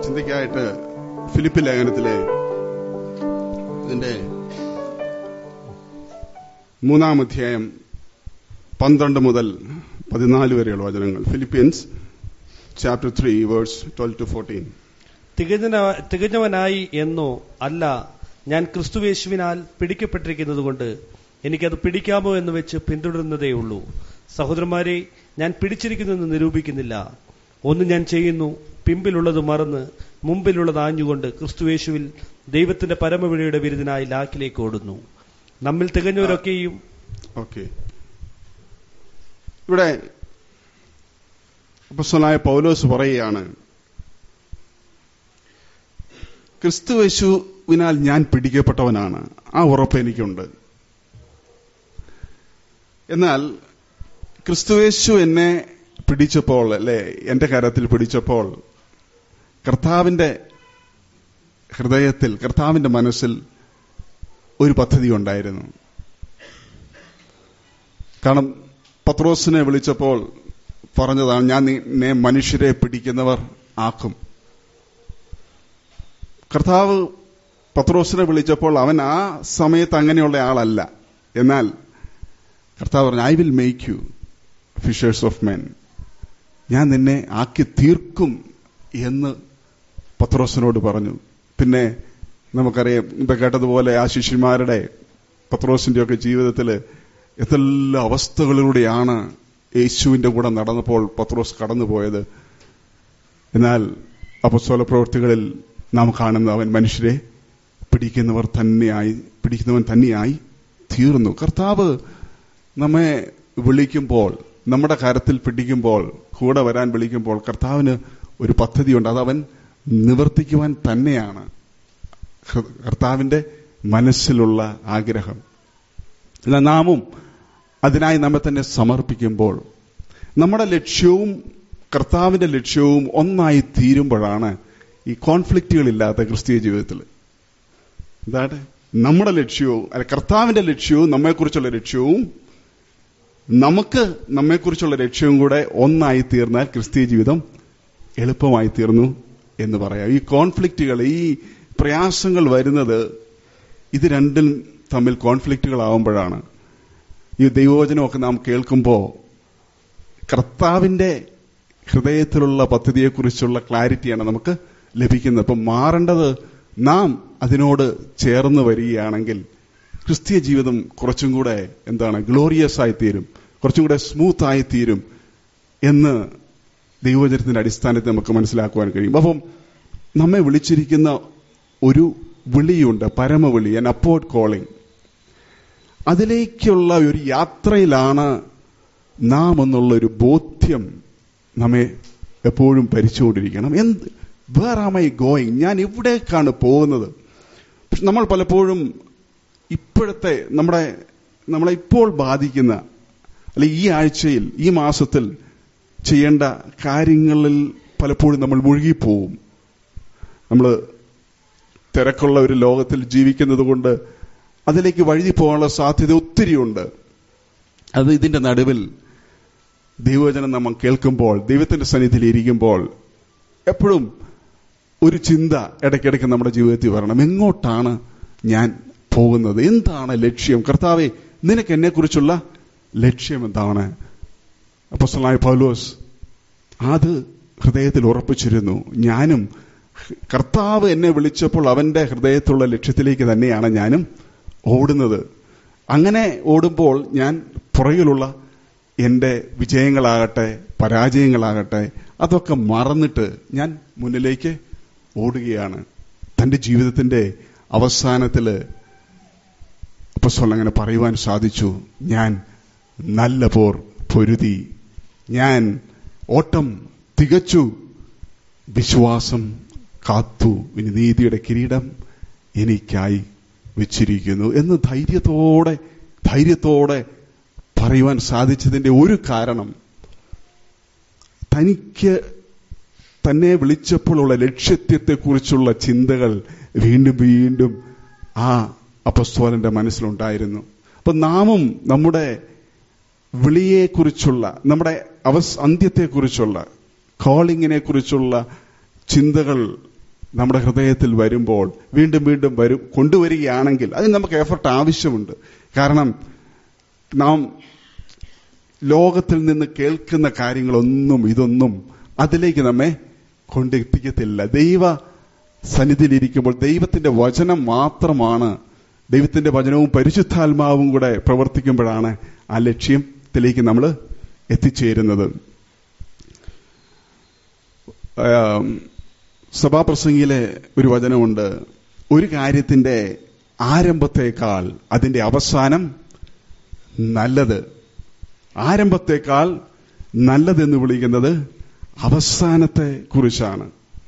ചിന്തയ്ക്കായിട്ട് Philip ലേഖനത്തിലെ ഇതിന്റെ മൂന്നാം അധ്യായം പന്ത്രണ്ട് മുതൽ പതിനാല് വരെയുള്ള വചനങ്ങൾ Philippians chapter three verse twelve to fourteen തികഞ്ഞന- തികഞ്ഞവനായി എന്നോ അല്ല ഞാൻ ക്രിസ്തുവേശുവിനാൽ പിടിക്കപ്പെട്ടിരിക്കുന്നതുകൊണ്ട് എനിക്കത് പിടിക്കാമോ എന്ന് വെച്ച് പിന്തുടരുന്നതേ ഉള്ളൂ സഹോദരന്മാരെ ഞാൻ പിടിച്ചിരിക്കുന്നെന്ന് നിരൂപിക്കുന്നില്ല ഒന്ന് ഞാൻ ചെയ്യുന്നു പിമ്പിലുള്ളത് മറന്ന് മുമ്പിലുള്ളത് ആഞ്ഞുകൊണ്ട് ക്രിസ്തുവേശുവിൽ ദൈവത്തിന്റെ പരമവിളിയുടെ വിരുദിനായി ലാക്കിലേക്ക് ഓടുന്നു നമ്മിൽ തികഞ്ഞവരൊക്കെയും ഓക്കെ ഇവിടെ അപ്പസ്വലായ പൗലോസ് പറയുകയാണ് ക്രിസ്തുവേശുവിനാൽ ഞാൻ പിടിക്കപ്പെട്ടവനാണ് ആ ഉറപ്പ് എനിക്കുണ്ട് എന്നാൽ ക്രിസ്തുവേശു എന്നെ പിടിച്ചപ്പോൾ അല്ലെ എന്റെ കരത്തിൽ പിടിച്ചപ്പോൾ കർത്താവിന്റെ ഹൃദയത്തിൽ കർത്താവിന്റെ മനസ്സിൽ ഒരു പദ്ധതി ഉണ്ടായിരുന്നു കാരണം പത്രോസിനെ വിളിച്ചപ്പോൾ പറഞ്ഞതാണ് ഞാൻ നിന്നെ മനുഷ്യരെ പിടിക്കുന്നവർ ആക്കും കർത്താവ് പത്രോസിനെ വിളിച്ചപ്പോൾ അവൻ ആ സമയത്ത് അങ്ങനെയുള്ള ആളല്ല എന്നാൽ കർത്താവ് പറഞ്ഞു I will make you fishers of men ഞാൻ നിന്നെ ആക്കി തീർക്കും എന്ന് പത്രോസിനോട് പറഞ്ഞു പിന്നെ നമുക്കറിയാം ഇപ്പൊ കേട്ടതുപോലെ ആ ശിഷ്യന്മാരുടെ പത്രോസിന്റെ ഒക്കെ ജീവിതത്തിൽ എന്തെല്ലാം അവസ്ഥകളിലൂടെയാണ് യേശുവിന്റെ കൂടെ നടന്നപ്പോൾ പത്രോസ് കടന്നുപോയത് എന്നാൽ അപസ്വല പ്രവൃത്തികളിൽ നാം കാണുന്ന അവൻ മനുഷ്യരെ പിടിക്കുന്നവർ തന്നെയായി പിടിക്കുന്നവൻ തന്നെയായി തീർന്നു കർത്താവ് നമ്മെ വിളിക്കുമ്പോൾ നമ്മുടെ കരത്തിൽ പിടിക്കുമ്പോൾ കൂടെ വരാൻ വിളിക്കുമ്പോൾ കർത്താവിന് ഒരു പദ്ധതിയുണ്ട് അത് അവൻ നിവർത്തിക്കുവാൻ തന്നെയാണ് ഹൃ- കർത്താവിന്റെ മനസ്സിലുള്ള ആഗ്രഹം എന്നാൽ നാമും അതിനായി നമ്മെ തന്നെ സമർപ്പിക്കുമ്പോൾ നമ്മുടെ ലക്ഷ്യവും കർത്താവിന്റെ ലക്ഷ്യവും ഒന്നായി തീരുമ്പോഴാണ് ഈ കോൺഫ്ലിക്റ്റുകളില്ലാത്ത ക്രിസ്തീയ ജീവിതത്തിൽ എന്താണ് നമ്മുടെ ലക്ഷ്യവും അല്ല കർത്താവിന്റെ ലക്ഷ്യവും നമ്മെക്കുറിച്ചുള്ള ലക്ഷ്യവും നമുക്ക് നമ്മെക്കുറിച്ചുള്ള ലക്ഷ്യവും കൂടെ ഒന്നായി തീർന്നാൽ ക്രിസ്തീയ ജീവിതം എളുപ്പമായി തീർന്നു എന്ന് പറയാം ഈ കോൺഫ്ലിക്റ്റുകൾ ഈ പ്രയാസങ്ങൾ വരുന്നത് ഇത് രണ്ടും തമ്മിൽ കോൺഫ്ലിക്റ്റുകളാവുമ്പോഴാണ് ഈ ദൈവവചനമൊക്കെ നാം കേൾക്കുമ്പോൾ കർത്താവിന്റെ ഹൃദയത്തിലുള്ള പദ്ധതിയെക്കുറിച്ചുള്ള ക്ലാരിറ്റിയാണ് നമുക്ക് ലഭിക്കുന്നത് അപ്പം മാറേണ്ടത് നാം അതിനോട് ചേർന്ന് വരികയാണെങ്കിൽ ക്രിസ്തീയ ജീവിതം കുറച്ചും കൂടെ എന്താണ് ഗ്ലോറിയസ് ആയി തീരും കുറച്ചും കൂടെ സ്മൂത്ത് ആയി തീരും എന്ന് ദൈവവചനത്തിന്റെ അടിസ്ഥാനത്തിൽ നമുക്ക് മനസ്സിലാക്കുവാൻ കഴിയും അപ്പം നമ്മെ വിളിച്ചിരിക്കുന്ന ഒരു വിളിയുണ്ട് പരമവിളി എൻ അപ്പോർട്ട് കോളിംഗ് അതിലേക്കുള്ള ഒരു യാത്രയിലാണ് നാം എന്നുള്ള ഒരു ബോധ്യം നമ്മെ എപ്പോഴും ഭരിച്ചുകൊണ്ടിരിക്കണം എന്ത് വേർ ആം ഐ ഗോയിങ് ഞാൻ എവിടേക്കാണ് പോകുന്നത് പക്ഷെ നമ്മൾ പലപ്പോഴും ഇപ്പോഴത്തെ നമ്മുടെ നമ്മളെ ഇപ്പോൾ ബാധിക്കുന്ന അല്ലെ ഈ ആഴ്ചയിൽ ഈ മാസത്തിൽ ചെയ്യേണ്ട കാര്യങ്ങളിൽ പലപ്പോഴും നമ്മൾ മുഴുകിപ്പോവും നമ്മൾ തിരക്കുള്ള ഒരു ലോകത്തിൽ ജീവിക്കുന്നത് കൊണ്ട് അതിലേക്ക് വഴുതി പോകാനുള്ള സാധ്യത ഒത്തിരിയുണ്ട് അത് ഇതിന്റെ നടുവിൽ ദൈവവചനം നമ്മൾ കേൾക്കുമ്പോൾ ദൈവത്തിന്റെ സന്നിധിയിൽ ഇരിക്കുമ്പോൾ എപ്പോഴും ഒരു ചിന്ത ഇടയ്ക്കിടയ്ക്ക് നമ്മുടെ ജീവിതത്തിൽ വരണം എങ്ങോട്ടാണ് ഞാൻ പോകുന്നത് എന്താണ് ലക്ഷ്യം കർത്താവെ നിനക്ക് എന്നെക്കുറിച്ചുള്ള ലക്ഷ്യം എന്താണ് അപ്പോസ്തലനായ പൗലോസ് അത് ഹൃദയത്തിൽ ഉറപ്പിച്ചിരുന്നു ഞാനും കർത്താവ് എന്നെ വിളിച്ചപ്പോൾ അവന്റെ ഹൃദയത്തിലുള്ള ലക്ഷ്യത്തിലേക്ക് തന്നെയാണ് ഞാനും ഓടുന്നത് അങ്ങനെ ഓടുമ്പോൾ ഞാൻ പുറകിലുള്ള എൻ്റെ വിജയങ്ങളാകട്ടെ പരാജയങ്ങളാകട്ടെ അതൊക്കെ മറന്നിട്ട് ഞാൻ മുന്നിലേക്ക് ഓടുകയാണ് തന്റെ ജീവിതത്തിന്റെ അവസാനത്തില് അപ്പസ്വലം അങ്ങനെ പറയുവാൻ സാധിച്ചു ഞാൻ നല്ല പോർ പൊരുതി ഞാൻ ഓട്ടം തികച്ചു വിശ്വാസം കാത്തു ഇനി നീതിയുടെ കിരീടം എനിക്കായി വെച്ചിരിക്കുന്നു എന്ന് ധൈര്യത്തോടെ ധൈര്യത്തോടെ പറയുവാൻ സാധിച്ചതിന്റെ ഒരു കാരണം തനിക്ക് തന്നെ വിളിച്ചപ്പോഴുള്ള ലക്ഷ്യത്തെക്കുറിച്ചുള്ള ചിന്തകൾ വീണ്ടും വീണ്ടും ആ അപസ്തോലന്റെ മനസ്സിലുണ്ടായിരുന്നു അപ്പൊ നാമും നമ്മുടെ വിളിയെക്കുറിച്ചുള്ള നമ്മുടെ അവസ് അന്ത്യത്തെക്കുറിച്ചുള്ള കോളിങ്ങിനെ കുറിച്ചുള്ള ചിന്തകൾ നമ്മുടെ ഹൃദയത്തിൽ വരുമ്പോൾ വീണ്ടും വീണ്ടും വരും കൊണ്ടുവരികയാണെങ്കിൽ അതിന് നമുക്ക് എഫർട്ട് ആവശ്യമുണ്ട് കാരണം നാം ലോകത്തിൽ നിന്ന് കേൾക്കുന്ന കാര്യങ്ങളൊന്നും ഇതൊന്നും അതിലേക്ക് നമ്മെ കൊണ്ടെത്തിക്കത്തില്ല ദൈവ സന്നിധിയിലിരിക്കുമ്പോൾ ദൈവത്തിന്റെ വചനം മാത്രമാണ് ദൈവത്തിന്റെ വചനവും പരിശുദ്ധാത്മാവും കൂടെ പ്രവർത്തിക്കുമ്പോഴാണ് ആ ലക്ഷ്യത്തിലേക്ക് നമ്മൾ എത്തിച്ചേരുന്നത് ആം, സഭാപ്രസംഗിയിലെ ഒരു വചനമുണ്ട് ഒരു കാര്യത്തിന്റെ ആരംഭത്തേക്കാൾ അതിന്റെ അവസാനം നല്ലത് ആരംഭത്തേക്കാൾ നല്ലതെന്ന് വിളിക്കുന്നത് അവസാനത്തെ കുറിച്ചാണ്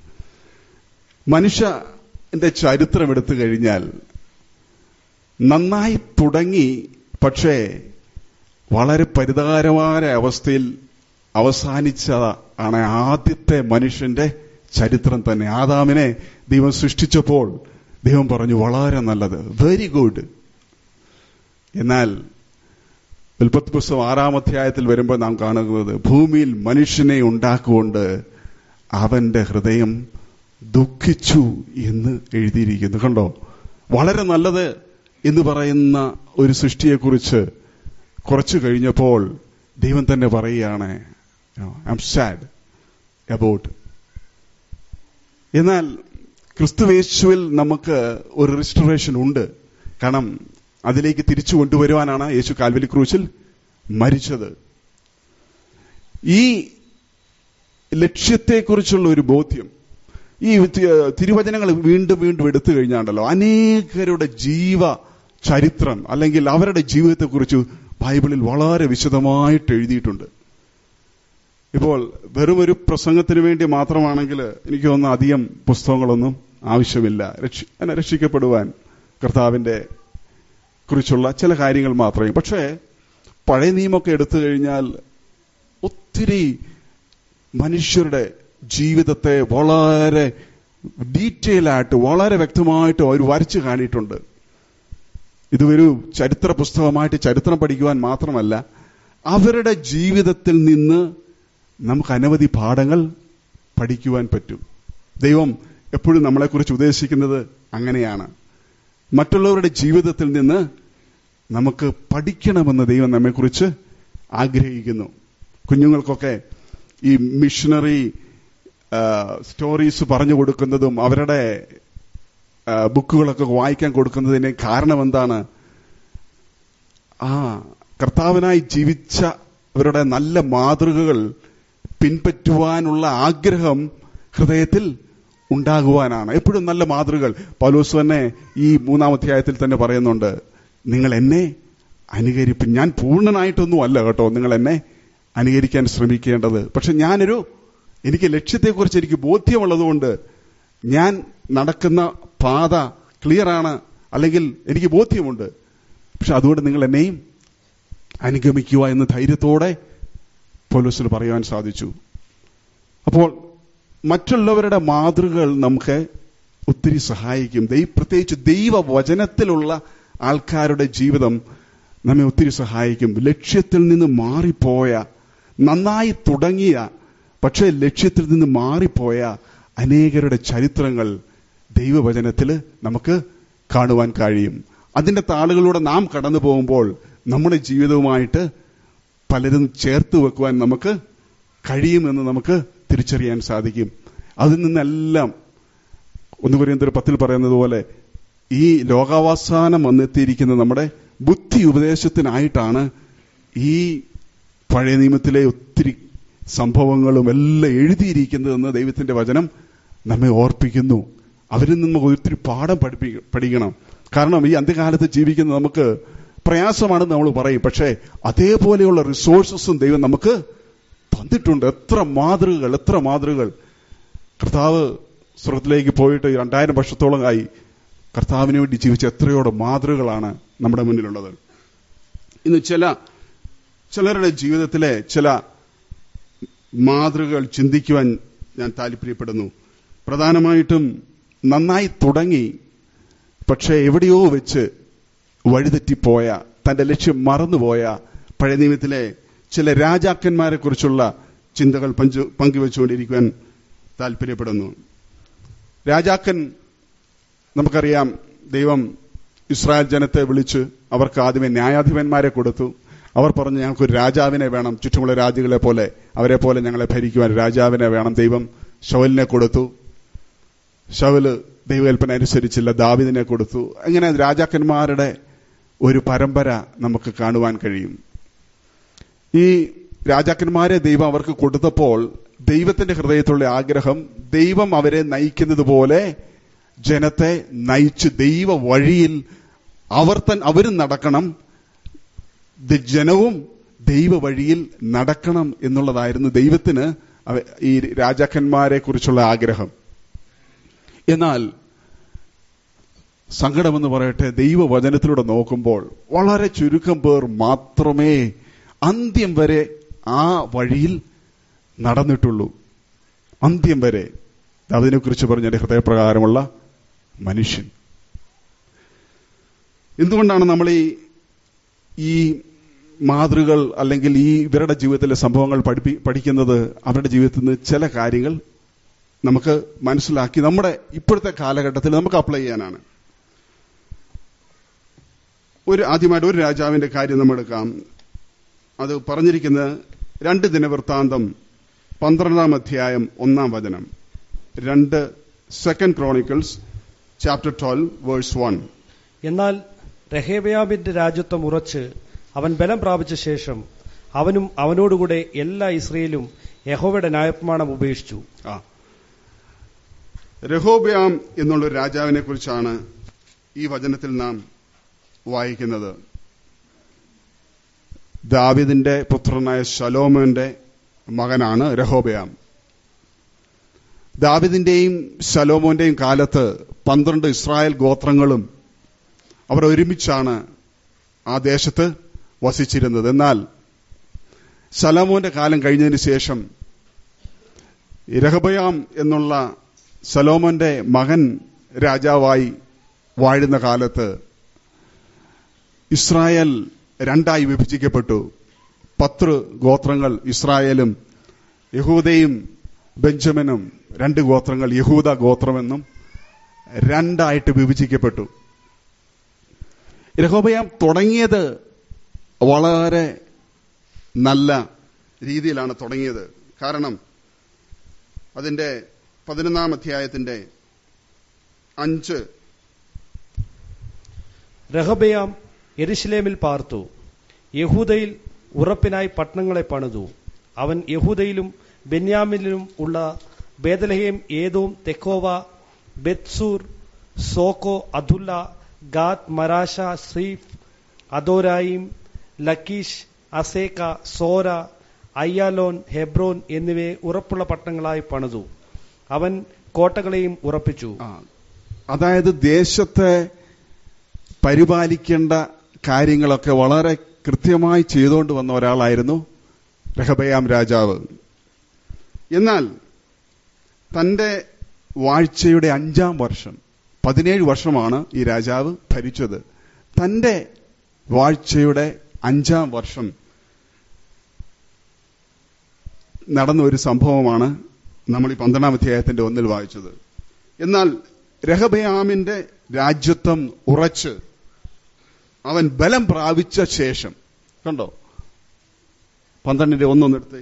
മനുഷ്യന്റെ ചരിത്രം എടുത്തു കഴിഞ്ഞാൽ നന്നായി തുടങ്ങി പക്ഷേ വളരെ പരിതാരമായ അവസ്ഥയിൽ അവസാനിച്ച ആണ് ആദ്യത്തെ മനുഷ്യന്റെ ചരിത്രം തന്നെ ആദാമിനെ ദൈവം സൃഷ്ടിച്ചപ്പോൾ ദൈവം പറഞ്ഞു വളരെ നല്ലത് വെരി ഗുഡ് എന്നാൽ ഉൽപ്പത്തി പുസ്തകം ആറാം അധ്യായത്തിൽ വരുമ്പോൾ നാം കാണുന്നത് ഭൂമിയിൽ മനുഷ്യനെ ഉണ്ടാക്കുകൊണ്ട് അവന്റെ ഹൃദയം ദുഃഖിച്ചു എന്ന് എഴുതിയിരിക്കുന്നു കണ്ടോ വളരെ നല്ലത് എന്ന് പറയുന്ന ഒരു സൃഷ്ടിയെക്കുറിച്ച് കുറച്ചു കഴിഞ്ഞപ്പോൾ ദൈവം തന്നെ പറയുകയാണ് ഐ എം സാഡ് അബൌട്ട് എന്നാൽ ക്രിസ്തുവേശുവിൽ നമുക്ക് ഒരു റിസ്റ്ററേഷൻ ഉണ്ട് കാരണം അതിലേക്ക് തിരിച്ചു കൊണ്ടുവരുവാനാണ് യേശു കാൽവലി ക്രൂശിൽ മരിച്ചത് ഈ ലക്ഷ്യത്തെക്കുറിച്ചുള്ള ഒരു ബോധ്യം ഈ തി- തിരുവചനങ്ങൾ വീണ്ടും വീണ്ടും എടുത്തു കഴിഞ്ഞാണ്ടല്ലോ അനേകരുടെ ജീവ ചരിത്രം അല്ലെങ്കിൽ അവരുടെ ജീവിതത്തെക്കുറിച്ച് ബൈബിളിൽ വളരെ വിശദമായിട്ട് എഴുതിയിട്ടുണ്ട് ഇപ്പോൾ വെറും ഒരു പ്രസംഗത്തിന് വേണ്ടി മാത്രമാണെങ്കിൽ എനിക്ക് തോന്നുന്നു അധികം പുസ്തകങ്ങളൊന്നും ആവശ്യമില്ല രക്ഷി അങ്ങനെ രക്ഷിക്കപ്പെടുവാൻ കർത്താവിന്റെ കുറിച്ചുള്ള ചില കാര്യങ്ങൾ മാത്രമേ പക്ഷേ പഴയ നിയമമൊക്കെ എടുത്തു കഴിഞ്ഞാൽ ഒത്തിരി മനുഷ്യരുടെ ജീവിതത്തെ വളരെ ഡീറ്റെയിൽ ആയിട്ട് വളരെ വ്യക്തമായിട്ട് അവർ വരച്ചു കാണിയിട്ടുണ്ട് ഇതൊരു ചരിത്ര പുസ്തകമായിട്ട് ചരിത്രം പഠിക്കുവാൻ മാത്രമല്ല അവരുടെ ജീവിതത്തിൽ നിന്ന് നമുക്ക് അനവധി പാഠങ്ങൾ പഠിക്കുവാൻ പറ്റും ദൈവം എപ്പോഴും നമ്മളെക്കുറിച്ച് ഉദ്ദേശിക്കുന്നത് അങ്ങനെയാണ് മറ്റുള്ളവരുടെ ജീവിതത്തിൽ നിന്ന് നമുക്ക് പഠിക്കണമെന്ന് ദൈവം നമ്മെക്കുറിച്ച് ആഗ്രഹിക്കുന്നു കുഞ്ഞുങ്ങൾക്കൊക്കെ ഈ മിഷണറി സ്റ്റോറീസ് പറഞ്ഞു കൊടുക്കുന്നതും അവരുടെ ആ, ബുക്കുകളൊക്കെ വായിക്കാൻ കൊടുക്കുന്നതിന് കാരണം എന്താണ് ആ കർത്താവിനായി ജീവിച്ചവരുടെ നല്ല മാതൃകകൾ പിൻപറ്റുവാനുള്ള ആഗ്രഹം ഹൃദയത്തിൽ ഉണ്ടാകുവാനാണ് എപ്പോഴും നല്ല മാതൃകകൾ പൗലോസ് തന്നെ ഈ മൂന്നാം അധ്യായത്തിൽ തന്നെ പറയുന്നുണ്ട് നിങ്ങൾ എന്നെ അനുകരിപ്പിൻ ഞാൻ പൂർണ്ണനായിട്ടൊന്നും അല്ല കേട്ടോ നിങ്ങൾ എന്നെ അനുകരിക്കാൻ ശ്രമിക്കേണ്ടത് പക്ഷെ ഞാനൊരു എനിക്ക് ലക്ഷ്യത്തെക്കുറിച്ച് എനിക്ക് ബോധ്യമുള്ളതുകൊണ്ട് ഞാൻ നടക്കുന്ന പാത ക്ലിയറാണ് അല്ലെങ്കിൽ എനിക്ക് ബോധ്യമുണ്ട് പക്ഷെ അതുകൊണ്ട് നിങ്ങൾ എന്നെയും അനുഗമിക്കുക എന്ന് ധൈര്യത്തോടെ പോലീസിന് പറയുവാൻ സാധിച്ചു അപ്പോൾ മറ്റുള്ളവരുടെ മാതൃകകൾ നമുക്ക് ഒത്തിരി സഹായിക്കും ദൈ പ്രത്യേകിച്ച് ദൈവവചനത്തിലുള്ള ആൾക്കാരുടെ ജീവിതം നമ്മെ ഒത്തിരി സഹായിക്കും ലക്ഷ്യത്തിൽ നിന്ന് മാറിപ്പോയ നന്നായി തുടങ്ങിയ പക്ഷേ ലക്ഷ്യത്തിൽ നിന്ന് മാറിപ്പോയ അനേകരുടെ ചരിത്രങ്ങൾ ദൈവവചനത്തിൽ നമുക്ക് കാണുവാൻ കഴിയും അതിന്റെ താളുകളിലൂടെ നാം കടന്നു പോകുമ്പോൾ നമ്മുടെ ജീവിതവുമായിട്ട് പലരും ചേർത്ത് വെക്കുവാൻ നമുക്ക് കഴിയുമെന്ന് നമുക്ക് തിരിച്ചറിയാൻ സാധിക്കും അതിൽ നിന്നെല്ലാം ഒന്ന് പറയുന്ന പത്തിൽ പറയുന്നത് പോലെ ഈ ലോകാവസാനം വന്നെത്തിയിരിക്കുന്ന നമ്മുടെ ബുദ്ധി ഉപദേശത്തിനായിട്ടാണ് ഈ പഴയ നിയമത്തിലെ ഒത്തിരി സംഭവങ്ങളും എല്ലാം എഴുതിയിരിക്കുന്നതെന്ന് ദൈവത്തിന്റെ വചനം നമ്മെ ഓർപ്പിക്കുന്നു അവരിൽ നിന്ന് നമുക്ക് ഒത്തിരി പാഠം പഠിപ്പി പഠിക്കണം കാരണം ഈ അന്ത്യകാലത്ത് ജീവിക്കുന്ന നമുക്ക് പ്രയാസമാണെന്ന് നമ്മൾ പറയും പക്ഷേ അതേപോലെയുള്ള റിസോഴ്സസും ദൈവം നമുക്ക് തന്നിട്ടുണ്ട് എത്ര മാതൃകകൾ എത്ര മാതൃകകൾ കർത്താവ് സ്വർഗത്തിലേക്ക് പോയിട്ട് രണ്ടായിരം വർഷത്തോളം ആയി കർത്താവിന് വേണ്ടി ജീവിച്ച എത്രയോടെ മാതൃകകളാണ് നമ്മുടെ മുന്നിലുള്ളത് ഇന്ന് ചില ചിലരുടെ ജീവിതത്തിലെ ചില മാതൃകകൾ ചിന്തിക്കുവാൻ ഞാൻ താല്പര്യപ്പെടുന്നു പ്രധാനമായിട്ടും നന്നായി തുടങ്ങി പക്ഷേ എവിടെയോ വെച്ച് വഴിതെറ്റിപ്പോയ തന്റെ ലക്ഷ്യം മറന്നുപോയ പഴയ നിയമത്തിലെ ചില രാജാക്കന്മാരെ കുറിച്ചുള്ള ചിന്തകൾ പഞ്ചു പങ്കുവെച്ചുകൊണ്ടിരിക്കുവാൻ താല്പര്യപ്പെടുന്നു രാജാക്കൻ നമുക്കറിയാം ദൈവം ഇസ്രായേൽ ജനത്തെ വിളിച്ച് അവർക്ക് ആദ്യമേ ന്യായാധിപന്മാരെ കൊടുത്തു അവർ പറഞ്ഞു ഞങ്ങൾക്കൊരു രാജാവിനെ വേണം ചുറ്റുമുള്ള രാജ്യങ്ങളെ പോലെ അവരെ പോലെ ഞങ്ങളെ ഭരിക്കുവാൻ രാജാവിനെ വേണം ദൈവം ഷവലിനെ കൊടുത്തു ഷവല് ദൈവകൽപ്പന അനുസരിച്ചില്ല ദാവിദിനെ കൊടുത്തു അങ്ങനെ രാജാക്കന്മാരുടെ ഒരു പരമ്പര നമുക്ക് കാണുവാൻ കഴിയും ഈ രാജാക്കന്മാരെ ദൈവം അവർക്ക് കൊടുത്തപ്പോൾ ദൈവത്തിന്റെ ഹൃദയത്തിലുള്ള ആഗ്രഹം ദൈവം അവരെ നയിക്കുന്നത് പോലെ ജനത്തെ നയിച്ച് ദൈവ വഴിയിൽ അവർ തൻ അവരും നടക്കണം ദ- ജനവും ദൈവ വഴിയിൽ നടക്കണം എന്നുള്ളതായിരുന്നു ദൈവത്തിന് അവ- ഈ രാജാക്കന്മാരെ കുറിച്ചുള്ള ആഗ്രഹം എന്നാൽ സങ്കടമെന്ന് പറയട്ടെ ദൈവവചനത്തിലൂടെ നോക്കുമ്പോൾ വളരെ ചുരുക്കം പേർ മാത്രമേ അന്ത്യം വരെ ആ വഴിയിൽ നടന്നിട്ടുള്ളൂ അന്ത്യം വരെ അതിനെക്കുറിച്ച് പറഞ്ഞ എന്റെ ഹൃദയപ്രകാരമുള്ള മനുഷ്യൻ എന്തുകൊണ്ടാണ് നമ്മൾ ഈ ഈ മാതൃകൾ അല്ലെങ്കിൽ ഈ ഇവരുടെ ജീവിതത്തിലെ സംഭവങ്ങൾ പഠിപ്പി പഠിക്കുന്നത് അവരുടെ ജീവിതത്തിൽ നിന്ന് ചില കാര്യങ്ങൾ നമുക്ക് മനസ്സിലാക്കി നമ്മുടെ ഇപ്പോഴത്തെ കാലഘട്ടത്തിൽ നമുക്ക് അപ്ലൈ ചെയ്യാനാണ് ഒരു ആദ്യമായിട്ട് ഒരു രാജാവിന്റെ കാര്യം നമ്മൾ എടുക്കാം അത് പറഞ്ഞിരിക്കുന്നത് രണ്ട് ദിനവൃത്താന്തം പന്ത്രണ്ടാം അധ്യായം ഒന്നാം വചനം രണ്ട് second Chronicles chapter twelve verse one എന്നാൽ രഹേബയാമിന്റെ രാജ്യത്വം ഉറച്ച് അവൻ ബലം പ്രാപിച്ച ശേഷം അവനും അവനോടുകൂടെ എല്ലാ ഇസ്രയേലും യഹോവയുടെ ന്യായപ്രമാണം ഉപേക്ഷിച്ചു ആ രഹോബയാം എന്നുള്ള ഒരു രാജാവിനെ കുറിച്ചാണ് ഈ വചനത്തിൽ നാം വായിക്കുന്നത് ദാവിദിന്റെ പുത്രനായ ശലോമോന്റെ മകനാണ് രഹോബയാം ദാവിദിന്റെയും ശലോമോന്റെയും കാലത്ത് പന്ത്രണ്ട് ഇസ്രായേൽ ഗോത്രങ്ങളും അവർ ഒരുമിച്ചാണ് ആ ദേശത്ത് വസിച്ചിരുന്നത് എന്നാൽ ശലോമോന്റെ കാലം കഴിഞ്ഞതിന് ശേഷം രഹബയാം എന്നുള്ള സലോമന്റെ മകൻ രാജാവായി വാഴുന്ന കാലത്ത് ഇസ്രായേൽ രണ്ടായി വിഭജിക്കപ്പെട്ടു പത്ത് ഗോത്രങ്ങൾ ഇസ്രായേലും യഹൂദയും ബെഞ്ചമിനും രണ്ട് ഗോത്രങ്ങൾ യഹൂദ ഗോത്രമെന്നും രണ്ടായിട്ട് വിഭജിക്കപ്പെട്ടു രഹോബയാം തുടങ്ങിയത് വളരെ നല്ല രീതിയിലാണ് തുടങ്ങിയത് കാരണം അതിന്റെ പതിനൊന്നാം അധ്യായത്തിന്റെ അഞ്ച് രഹബയാം യെരുശലേമിൽ പാർത്തു യഹൂദയിൽ ഉറപ്പിനായി പട്ടണങ്ങളെ പണിതു അവൻ യഹൂദയിലും ബെന്യാമിലും ഉള്ള Bethlehem Etam Tekoa Bethzur Soco Adullam Gath Mareshah ശ്രീഫ് Adoraim Lachish Azekah Zorah Aijalon Hebron എന്നിവയെ ഉറപ്പുള്ള പട്ടണങ്ങളായി പണിതു അവൻ കോട്ടകളെയും ഉറപ്പിച്ചു ആ, അതായത് ദേശത്തെ പരിപാലിക്കേണ്ട കാര്യങ്ങളൊക്കെ വളരെ കൃത്യമായി ചെയ്തുകൊണ്ട് വന്ന ഒരാളായിരുന്നു രഹബയാം രാജാവ് എന്നാൽ തന്റെ വാഴ്ചയുടെ അഞ്ചാം വർഷം പതിനേഴ് വർഷമാണ് ഈ രാജാവ് ഭരിച്ചത് തന്റെ വാഴ്ചയുടെ അഞ്ചാം വർഷം നടന്ന ഒരു സംഭവമാണ് നമ്മൾ ഈ പന്ത്രണ്ടാം അധ്യായത്തിന്റെ ഒന്നിൽ വായിച്ചത് എന്നാൽ രഹബയാമിന്റെ രാജ്യത്വം ഉറച്ച് അവൻ ബലം പ്രാപിച്ച ശേഷം കണ്ടോ പന്ത്രണ്ടിന്റെ ഒന്നൊന്നെടുത്ത്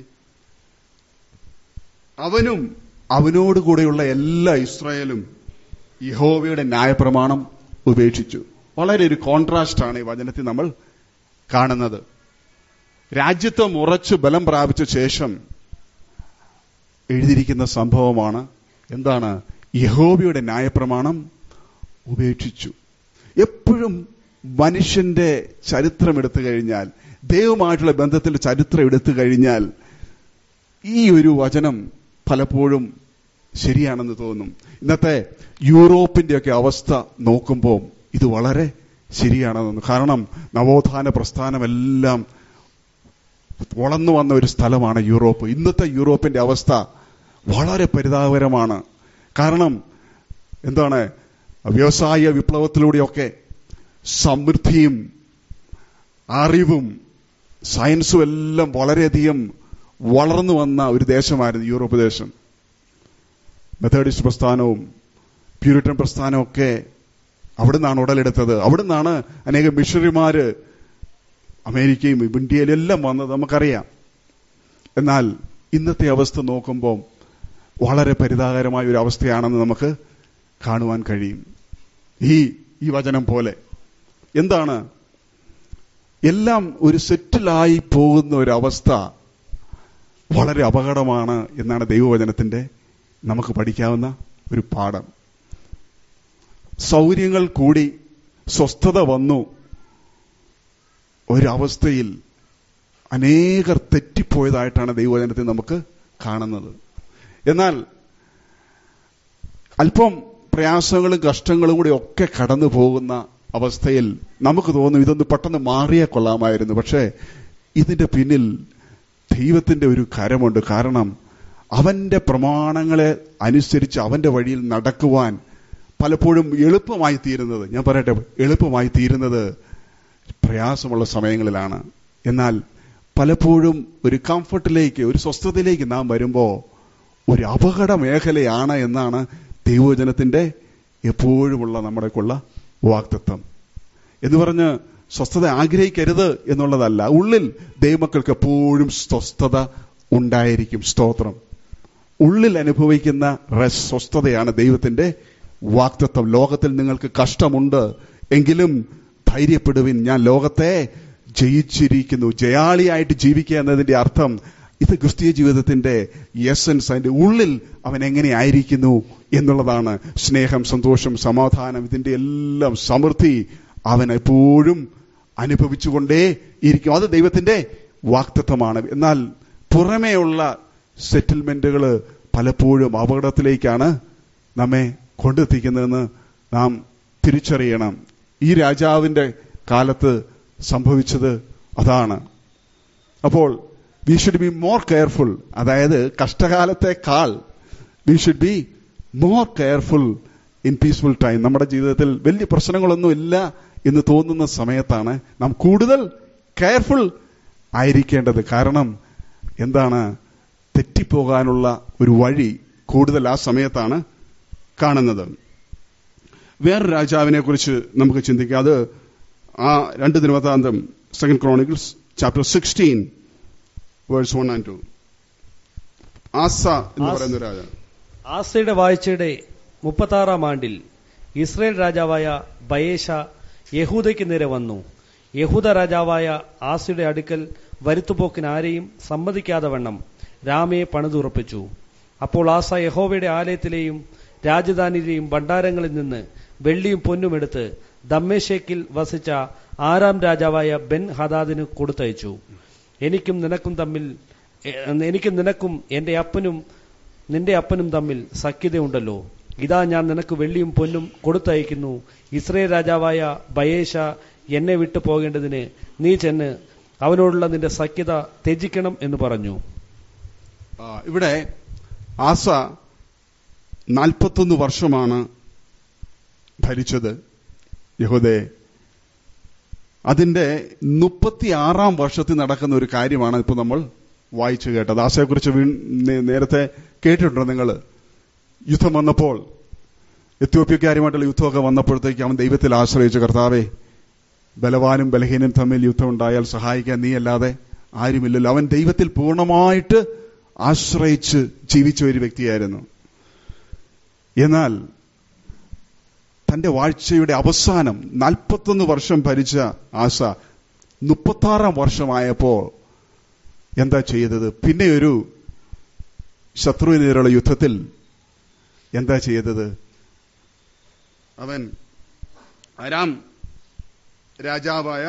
അവനും അവനോടുകൂടെയുള്ള എല്ലാ ഇസ്രായേലും യഹോവയുടെ ന്യായപ്രമാണം ഉപേക്ഷിച്ചു വളരെ ഒരു കോൺട്രാസ്റ്റ് ആണ് ഈ വചനത്തിൽ നമ്മൾ കാണുന്നത് രാജ്യത്വം ഉറച്ച് ബലം പ്രാപിച്ച ശേഷം എഴുതിയിരിക്കുന്ന സംഭവമാണ് എന്താണ് യഹോബയുടെ ന്യായപ്രമാണം ഉപേക്ഷിച്ചു എപ്പോഴും മനുഷ്യന്റെ ചരിത്രം എടുത്തു കഴിഞ്ഞാൽ ദൈവമായിട്ടുള്ള ബന്ധത്തിൽ ചരിത്രം എടുത്തു കഴിഞ്ഞാൽ ഈ ഒരു വചനം പലപ്പോഴും ശരിയാണെന്ന് തോന്നും ഇന്നത്തെ യൂറോപ്പിന്റെയൊക്കെ അവസ്ഥ നോക്കുമ്പോൾ ഇത് വളരെ ശരിയാണെന്ന് തോന്നുന്നു കാരണം നവോത്ഥാന പ്രസ്ഥാനമെല്ലാം വളർന്നു വന്ന ഒരു സ്ഥലമാണ് യൂറോപ്പ് ഇന്നത്തെ യൂറോപ്പിന്റെ അവസ്ഥ വളരെ പരിതാപകരമാണ് കാരണം എന്താണ് വ്യവസായ വിപ്ലവത്തിലൂടെയൊക്കെ സമൃദ്ധിയും അറിവും സയൻസും എല്ലാം വളരെയധികം വളർന്നു വന്ന ഒരു ദേശമായിരുന്നു യൂറോപ്പ് ദേശം മെത്തേഡിസ്റ്റ് പ്രസ്ഥാനവും പ്യൂരിറ്റൻ പ്രസ്ഥാനമൊക്കെ അവിടുന്നാണ് ഉടലെടുത്തത് അവിടുന്നാണ് അനേകം മിഷണറിമാര് അമേരിക്കയും ഇന്ത്യയിലും എല്ലാം വന്നത് നമുക്കറിയാം എന്നാൽ ഇന്നത്തെ അവസ്ഥ നോക്കുമ്പോൾ വളരെ പരിതാകരമായ ഒരു അവസ്ഥയാണെന്ന് നമുക്ക് കാണുവാൻ കഴിയും ഈ ഈ വചനം പോലെ എന്താണ് എല്ലാം ഒരു സെറ്റിലായി പോകുന്ന ഒരു അവസ്ഥ വളരെ അപകടമാണ് എന്നാണ് ദൈവവചനത്തിന്റെ നമുക്ക് പഠിക്കാവുന്ന ഒരു പാഠം സൗകര്യങ്ങൾ കൂടി സ്വസ്ഥത വന്നു ഒരവസ്ഥയിൽ അനേകർ തെറ്റിപ്പോയതായിട്ടാണ് ദൈവവചനത്തിൽ നമുക്ക് കാണുന്നത് എന്നാൽ അല്പം പ്രയാസങ്ങളും കഷ്ടങ്ങളും കൂടി ഒക്കെ കടന്നു പോകുന്ന അവസ്ഥയിൽ നമുക്ക് തോന്നും ഇതൊന്ന് പെട്ടെന്ന് മാറിയേ കൊള്ളാമായിരുന്നു പക്ഷേ ഇതിന്റെ പിന്നിൽ ദൈവത്തിന്റെ ഒരു കരമുണ്ട് കാരണം അവന്റെ പ്രമാണങ്ങളെ അനുസരിച്ച് അവന്റെ വഴിയിൽ നടക്കുവാൻ പലപ്പോഴും എളുപ്പമായി തീരുന്നത് ഞാൻ പറയട്ടെ എളുപ്പമായി തീരുന്നത് പ്രയാസമുള്ള സമയങ്ങളിലാണ് എന്നാൽ പലപ്പോഴും ഒരു കംഫർട്ടിലേക്ക് ഒരു സ്വസ്ഥതയിലേക്ക് നാം വരുമ്പോൾ ഒരു അപകട മേഖലയാണ് എന്നാണ് ദൈവജനത്തിന്റെ എപ്പോഴുമുള്ള നമ്മുടെക്കുള്ള വാക്തത്വം എന്ന് പറഞ്ഞ് സ്വസ്ഥത ആഗ്രഹിക്കരുത് എന്നുള്ളതല്ല ഉള്ളിൽ ദൈവമക്കൾക്ക് എപ്പോഴും സ്വസ്ഥത ഉണ്ടായിരിക്കും സ്തോത്രം ഉള്ളിൽ അനുഭവിക്കുന്ന റെസ് സ്വസ്ഥതയാണ് ദൈവത്തിന്റെ വാക്തത്വം ലോകത്തിൽ നിങ്ങൾക്ക് കഷ്ടമുണ്ട് എങ്കിലും ധൈര്യപ്പെടുവിൻ ഞാൻ ലോകത്തെ ജയിച്ചിരിക്കുന്നു ജയാളിയായിട്ട് ജീവിക്കുക എന്നതിന്റെ അർത്ഥം ഇത് ക്രിസ്തീയ ജീവിതത്തിന്റെ എസൻസ് അതിന്റെ ഉള്ളിൽ അവൻ എങ്ങനെയായിരിക്കുന്നു എന്നുള്ളതാണ് സ്നേഹം സന്തോഷം സമാധാനം ഇതിന്റെ എല്ലാം സമൃദ്ധി അവൻ എപ്പോഴും അനുഭവിച്ചുകൊണ്ടേ ഇരിക്കും അത് ദൈവത്തിന്റെ വാക്തത്വമാണ് എന്നാൽ പുറമേയുള്ള സെറ്റിൽമെന്റുകൾ പലപ്പോഴും അപകടത്തിലേക്കാണ് നമ്മെ കൊണ്ടെത്തിക്കുന്നതെന്ന് നാം തിരിച്ചറിയണം ഈ രാജാവിന്റെ കാലത്ത് സംഭവിച്ചത് അതാണ് അപ്പോൾ we should be more careful അതായത് കഷ്ടകാലത്തെക്കാൾ we should be more careful in peaceful time നമ്മുടെ ജീവിതത്തിൽ വലിയ പ്രശ്നങ്ങളൊന്നും ഇല്ല എന്ന് തോന്നുന്ന സമയത്താണ് നാം കൂടുതൽ കെയർഫുൾ ആയിരിക്കേണ്ടത് കാരണം എന്താണ് തെറ്റിപ്പോകാനുള്ള ഒരു വഴി കൂടുതൽ ആ സമയത്താണ് കാണുന്നത് വേറെ രാജാവിനെ കുറിച്ച് നമുക്ക് ചിന്തിക്കാം അത് ആ രണ്ട് ദിനവൃത്താന്തം second Chronicles chapter sixteen verse one and two Asa എന്ന് ആസ്- പറയുന്ന രാജാവ് ആസയുടെ വാഴ്ചയുടെ മുപ്പത്താറാം ആണ്ടിൽ ഇസ്രയേൽ രാജാവായ ബയേഷ യഹൂദയ്ക്ക് നേരെ വന്നു യഹൂദ രാജാവായ ആസയുടെ അടുക്കൽ വരുത്തുപോക്കിന് ആരെയും സമ്മതിക്കാതെ വണ്ണം രാമയെ പണിതുറപ്പിച്ചു അപ്പോൾ ആസ യഹോവയുടെ ആലയത്തിലെയും രാജധാനിയിലെയും ഭണ്ഡാരങ്ങളിൽ നിന്ന് വെള്ളിയും പൊന്നും എടുത്ത് ദമ്മേശേക്കിൽ വസിച്ച ആറാം രാജാവായ ബെൻ ഹദാദിന് കൊടുത്തയച്ചു എനിക്കും നിനക്കും തമ്മിൽ എ- എനിക്കും നിനക്കും എന്റെ അപ്പനും നിന്റെ അപ്പനും തമ്മിൽ സഖ്യതയുണ്ടല്ലോ ഇതാ ഞാൻ നിനക്ക് വെള്ളിയും പൊന്നും കൊടുത്തയക്കുന്നു ഇസ്രയേൽ രാജാവായ ബയേഷ എന്നെ വിട്ടു പോകേണ്ടതിന് നീ ചെന്ന് അവനോടുള്ള നിന്റെ സഖ്യത ത്യജിക്കണം എന്ന് പറഞ്ഞു ആ, ഇവിടെ ആസ നാൽപ്പത്തൊന്ന് വർഷമാണ് ഭരിച്ചത് യഹൂദയെ അതിന്റെ മുപ്പത്തിയാറാം വർഷത്തിൽ നടക്കുന്ന ഒരു കാര്യമാണ് ഇപ്പൊ നമ്മൾ വായിച്ചു കേട്ടത് ആസയെക്കുറിച്ച് വീ നേ- നേരത്തെ കേട്ടിട്ടുണ്ടോ നിങ്ങൾ യുദ്ധം വന്നപ്പോൾ എത്യോപ്യക്കാരുമായിട്ടുള്ള യുദ്ധമൊക്കെ വന്നപ്പോഴത്തേക്ക് അവൻ ദൈവത്തിൽ ആശ്രയിച്ചു കർത്താവേ ബലവാനും ബലഹീനും തമ്മിൽ യുദ്ധം ഉണ്ടായാൽ സഹായിക്കാൻ നീ അല്ലാതെ ആരുമില്ലല്ലോ അവൻ ദൈവത്തിൽ പൂർണ്ണമായിട്ട് ആശ്രയിച്ച് ജീവിച്ച ഒരു വ്യക്തിയായിരുന്നു എന്നാൽ തന്റെ വാഴ്ചയുടെ അവസാനം നാൽപ്പത്തൊന്ന് വർഷം ഭരിച്ച ആശ മുപ്പത്താറാം വർഷമായപ്പോ എന്താ ചെയ്തത് പിന്നെ ഒരു ശത്രുവിനെതിരെയുള്ള യുദ്ധത്തിൽ എന്താ ചെയ്തത് അവൻ അരാം രാജാവായ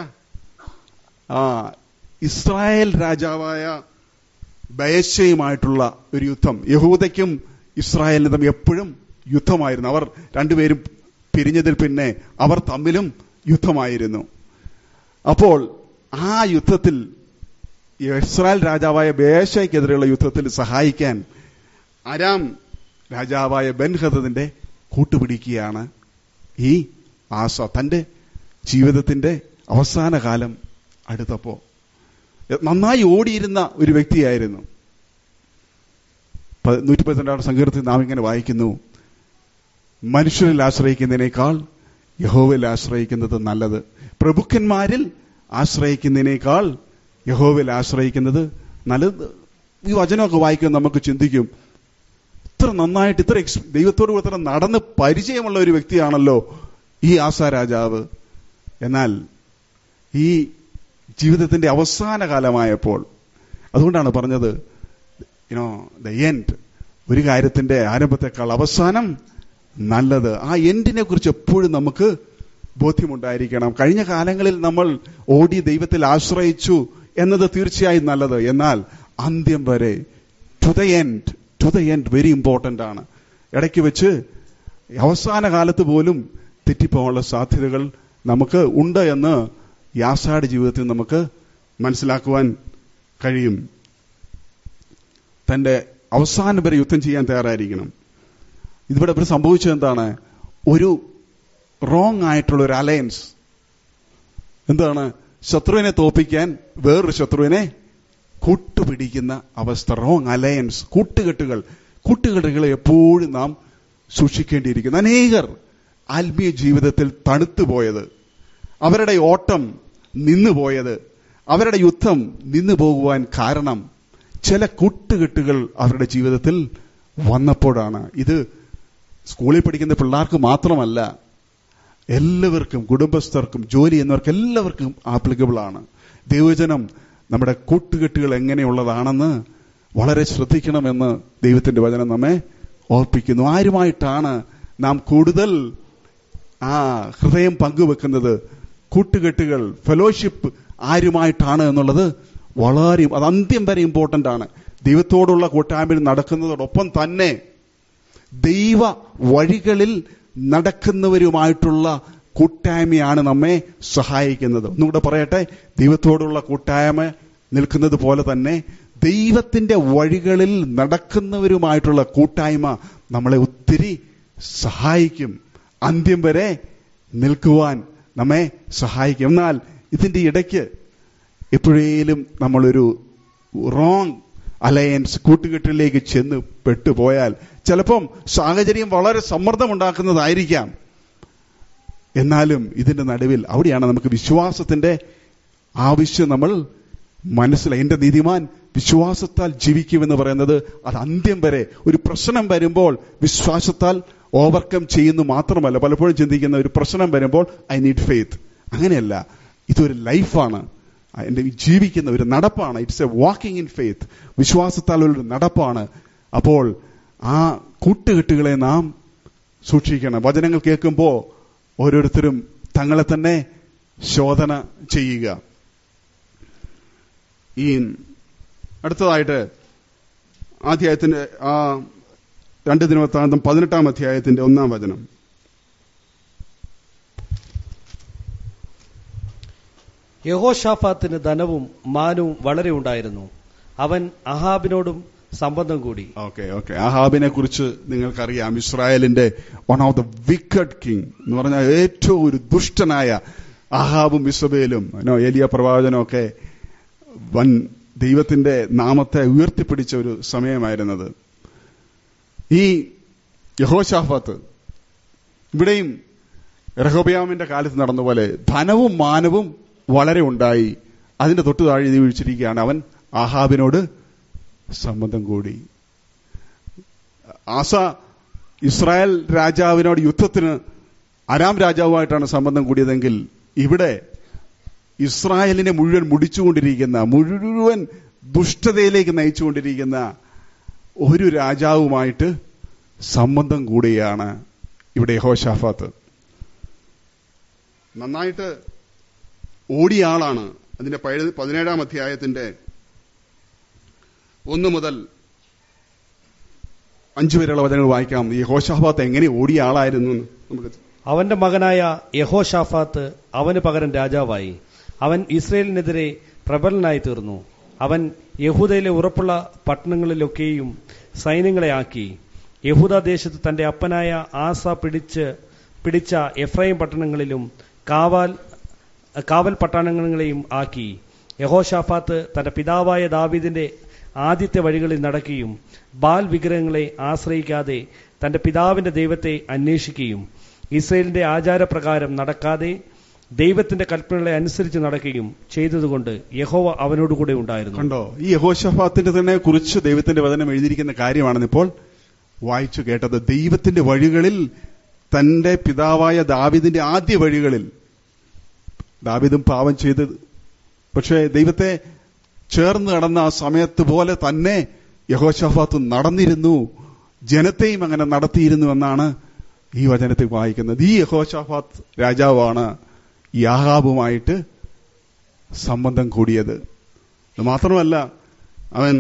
ആ ഇസ്രായേൽ രാജാവായ ബയശയുമായിട്ടുള്ള ഒരു യുദ്ധം യഹൂദയ്ക്കും ഇസ്രായേലിനും തമ്മിൽ എപ്പോഴും യുദ്ധമായിരുന്നു അവർ രണ്ടുപേരും പിരിഞ്ഞതിൽ പിന്നെ അവർ തമ്മിലും യുദ്ധമായിരുന്നു അപ്പോൾ ആ യുദ്ധത്തിൽ ഇസ്രായേൽ രാജാവായ ബേശയ്ക്കെതിരെയുള്ള യുദ്ധത്തിൽ സഹായിക്കാൻ അരാം രാജാവായ ബെൻഹദദിന്റെ കൂട്ടുപിടിക്കുകയാണ് ഈ ആസ തന്റെ ജീവിതത്തിന്റെ അവസാന കാലം അടുത്തപ്പോ നന്നായി ഓടിയിരുന്ന ഒരു വ്യക്തിയായിരുന്നു നൂറ്റി പന്ത്രണ്ടാം സങ്കീർത്തിൽ നാം ഇങ്ങനെ വായിക്കുന്നു മനുഷ്യരിൽ ആശ്രയിക്കുന്നതിനേക്കാൾ യഹോവയിൽ ആശ്രയിക്കുന്നത് നല്ലത് പ്രഭുക്കന്മാരിൽ ആശ്രയിക്കുന്നതിനേക്കാൾ യഹോവയിൽ ആശ്രയിക്കുന്നത് നല്ലത് ഈ വചനമൊക്കെ വായിക്കുമ്പോൾ നമുക്ക് ചിന്തിക്കും ഇത്ര നന്നായിട്ട് ഇത്ര എക്സ് ദൈവത്തോട് കൂടെ ഇത്ര നടന്ന് പരിചയമുള്ള ഒരു വ്യക്തിയാണല്ലോ ഈ ആസാ രാജാവ് എന്നാൽ ഈ ജീവിതത്തിന്റെ അവസാന കാലമായപ്പോൾ അതുകൊണ്ടാണ് പറഞ്ഞത് യുനോ ദ എൻഡ് ഒരു കാര്യത്തിന്റെ ആരംഭത്തെക്കാൾ അവസാനം നല്ലത് ആ എൻഡിനെ കുറിച്ച് എപ്പോഴും നമുക്ക് ബോധ്യമുണ്ടായിരിക്കണം കഴിഞ്ഞ കാലങ്ങളിൽ നമ്മൾ ഓടി ദൈവത്തിൽ ആശ്രയിച്ചു എന്നത് തീർച്ചയായും നല്ലത് എന്നാൽ അന്ത്യം വരെ to the end to the end very important ആണ് ഇടയ്ക്ക് വെച്ച് അവസാന കാലത്ത് പോലും തെറ്റിപ്പോകാനുള്ള സാധ്യതകൾ നമുക്ക് ഉണ്ട് എന്ന് യാസാട് ജീവിതത്തിൽ നമുക്ക് മനസ്സിലാക്കുവാൻ കഴിയും തന്റെ അവസാനം വരെ യുദ്ധം ചെയ്യാൻ തയ്യാറായിരിക്കണം ഇതിവിടെ ഇവിടെ സംഭവിച്ചത് എന്താണ് ഒരു റോങ് ആയിട്ടുള്ള ഒരു അലയൻസ് എന്താണ് ശത്രുവിനെ തോപ്പിക്കാൻ വേറൊരു ശത്രുവിനെ കൂട്ടുപിടിക്കുന്ന അവസ്ഥ റോങ് അലയൻസ് കൂട്ടുകെട്ടുകൾ കൂട്ടുകെട്ടുകളെ എപ്പോഴും നാം സൂക്ഷിക്കേണ്ടിയിരിക്കുന്നു അനേകർ ആത്മീയ ജീവിതത്തിൽ തണുത്തുപോയത് അവരുടെ ഓട്ടം നിന്നുപോയത് അവരുടെ യുദ്ധം നിന്നു പോകുവാൻ കാരണം ചില കൂട്ടുകെട്ടുകൾ അവരുടെ ജീവിതത്തിൽ വന്നപ്പോഴാണ് ഇത് സ്കൂളിൽ പഠിക്കുന്ന പിള്ളേർക്ക് മാത്രമല്ല എല്ലാവർക്കും കുടുംബസ്ഥർക്കും ജോലി ചെയ്യുന്നവർക്ക് എല്ലാവർക്കും ആപ്ലിക്കബിൾ ആണ് ദൈവജനം നമ്മുടെ കൂട്ടുകെട്ടുകൾ എങ്ങനെയുള്ളതാണെന്ന് വളരെ ശ്രദ്ധിക്കണമെന്ന് ദൈവത്തിന്റെ വചനം നമ്മെ ഓർപ്പിക്കുന്നു ആരുമായിട്ടാണ് നാം കൂടുതൽ ആ ഹൃദയം പങ്കുവെക്കുന്നത് കൂട്ടുകെട്ടുകൾ ഫെലോഷിപ്പ് ആരുമായിട്ടാണ് എന്നുള്ളത് വളരെ അത് അന്ത്യം വരെ ഇമ്പോർട്ടന്റ് ആണ് ദൈവത്തോടുള്ള കൂട്ടായ്മയിൽ നടക്കുന്നതോടൊപ്പം തന്നെ ദൈവ വഴികളിൽ നടക്കുന്നവരുമായിട്ടുള്ള കൂട്ടായ്മയാണ് നമ്മെ സഹായിക്കുന്നത് ഒന്നുകൂടെ പറയട്ടെ ദൈവത്തോടുള്ള കൂട്ടായ്മ നിൽക്കുന്നത് പോലെ തന്നെ ദൈവത്തിന്റെ വഴികളിൽ നടക്കുന്നവരുമായിട്ടുള്ള കൂട്ടായ്മ നമ്മളെ ഒത്തിരി സഹായിക്കും അന്ത്യം വരെ നിൽക്കുവാൻ നമ്മെ സഹായിക്കും എന്നാൽ ഇതിന്റെ ഇടയ്ക്ക് എപ്പോഴേലും നമ്മളൊരു റോങ് അലയൻസ് കൂട്ടുകെട്ടിലേക്ക് ചെന്ന് പെട്ടുപോയാൽ ചിലപ്പം സാഹചര്യം വളരെ സമ്മർദ്ദമുണ്ടാക്കുന്നതായിരിക്കാം എന്നാലും ഇതിന്റെ നടുവിൽ അവിടെയാണ് നമുക്ക് വിശ്വാസത്തിന്റെ ആവശ്യം നമ്മൾ മനസ്സിലായി എന്റെ നീതിമാൻ വിശ്വാസത്താൽ ജീവിക്കുമെന്ന് പറയുന്നത് അത് അന്ത്യം വരെ ഒരു പ്രശ്നം വരുമ്പോൾ വിശ്വാസത്താൽ ഓവർകം ചെയ്യുന്നു മാത്രമല്ല പലപ്പോഴും ചിന്തിക്കുന്ന ഒരു പ്രശ്നം വരുമ്പോൾ ഐ നീഡ് ഫെയ്ത്ത് അങ്ങനെയല്ല ഇതൊരു ലൈഫാണ് എന്റെ ജീവിക്കുന്ന ഒരു നടപ്പാണ് it's a walking in faith വിശ്വാസത്താൽ ഒരു നടപ്പാണ് അപ്പോൾ ആ കൂട്ടുകെട്ടുകളെ നാം സൂക്ഷിക്കണം വചനങ്ങൾ കേൾക്കുമ്പോൾ ഓരോരുത്തരും തങ്ങളെ തന്നെ ശോധന ചെയ്യുക ഈ അടുത്തതായിട്ട് അധ്യായത്തിന്റെ ആ രണ്ട് ദിനവൃത്താന്തം പതിനെട്ടാം അധ്യായത്തിന്റെ ഒന്നാം വചനം യഹോഷാഫാത്തിന് ധനവും മാനവും വളരെ ഉണ്ടായിരുന്നു അവൻ അഹാബിനോടും സംബന്ധം കൂടി ഓക്കെ ഓക്കെ അഹാബിനെ കുറിച്ച് നിങ്ങൾക്കറിയാം ഇസ്രായേലിന്റെ one of the wicked king എന്ന് പറഞ്ഞാൽ ഏറ്റവും ഒരു ദുഷ്ടനായ അഹാബും ഇസബേലും ഏലിയ പ്രവാചനും ഒക്കെ വൻ ദൈവത്തിന്റെ നാമത്തെ ഉയർത്തിപ്പിടിച്ച ഒരു സമയമായിരുന്നത് ഈ യഹോഷാഫാത്ത് ഇവിടെയും രഹോബയാമിന്റെ കാലത്ത് നടന്ന പോലെ ധനവും മാനവും വളരെ ഉണ്ടായി അതിന്റെ തൊട്ടു താഴെ എഴുതി വിളിച്ചിരിക്കുകയാണ് അവൻ ആഹാബിനോട് സംബന്ധം കൂടി ആസ ഇസ്രായേൽ രാജാവിനോട് യുദ്ധത്തിന് അരാം രാജാവുമായിട്ടാണ് സംബന്ധം കൂടിയതെങ്കിൽ ഇവിടെ ഇസ്രായേലിനെ മുഴുവൻ മുടിച്ചുകൊണ്ടിരിക്കുന്ന മുഴുവൻ ദുഷ്ടതയിലേക്ക് നയിച്ചുകൊണ്ടിരിക്കുന്ന ഒരു രാജാവുമായിട്ട് സംബന്ധം കൂടുകയാണ് ഇവിടെ ഹോഷാഫാത്ത് നന്നായിട്ട് ഓടിയ ആളാണ് അതിന്റെ പതിനേഴാം അധ്യായത്തിന്റെ ഒന്ന് മുതൽ അഞ്ചു വരെയുള്ള വചനങ്ങൾ വായിക്കാം ഈ ഹോഷാഫാത്ത് എങ്ങനെ ഓടിയ ആളായിരുന്നു എന്ന് നമുക്ക് അവന്റെ മകനായ യഹോഷാഫാത്ത് അവന് പകരം രാജാവായി അവൻ ഇസ്രയേലിനെതിരെ പ്രബലനായി തീർന്നു അവൻ യഹൂദയിലെ ഉറപ്പുള്ള പട്ടണങ്ങളിലൊക്കെയും സൈന്യങ്ങളെ ആക്കി യഹൂദ ദേശത്ത് തന്റെ അപ്പനായ ആസ പിടിച്ച് പിടിച്ച എഫ്രൈം പട്ടണങ്ങളിലും കാവാൽ കാവൽ പട്ടണങ്ങളെയും ആക്കി യഹോഷാഫാത്ത് തന്റെ പിതാവായ ദാവീദിന്റെ ആദ്യത്തെ വഴികളിൽ നടക്കുകയും ബാൽ വിഗ്രഹങ്ങളെ ആശ്രയിക്കാതെ തന്റെ പിതാവിന്റെ ദൈവത്തെ അന്വേഷിക്കുകയും ഇസ്രയേലിന്റെ ആചാരപ്രകാരം നടക്കാതെ ദൈവത്തിന്റെ കൽപ്പനകളെ അനുസരിച്ച് നടക്കുകയും ചെയ്തതുകൊണ്ട് യഹോവ അവനോടുകൂടെ ഉണ്ടായിരുന്നു കണ്ടോ ഈ യഹോഷഫാത്തിന്റെ തന്നെ കുറിച്ച് ദൈവത്തിന്റെ വചനം എഴുതിയിരിക്കുന്ന കാര്യമാണെന്ന് ഇപ്പോൾ വായിച്ചു കേട്ടത് ദൈവത്തിന്റെ വഴികളിൽ തന്റെ പിതാവായ ദാവിദിന്റെ ആദ്യ വഴികളിൽ ദാവിദും പാവം ചെയ്ത് പക്ഷേ ദൈവത്തെ ചേർന്ന് നടന്ന ആ സമയത്ത് പോലെ തന്നെ യഹോഷഫാത്ത് നടന്നിരുന്നു ജനത്തെയും അങ്ങനെ നടത്തിയിരുന്നു എന്നാണ് ഈ വചനത്തിൽ വായിക്കുന്നത് ഈ യഹോഷഫാത്ത് രാജാവാണ് യാഹാബുമായിട്ട് സംബന്ധം കൂടിയത് ഇത് മാത്രമല്ല അവൻ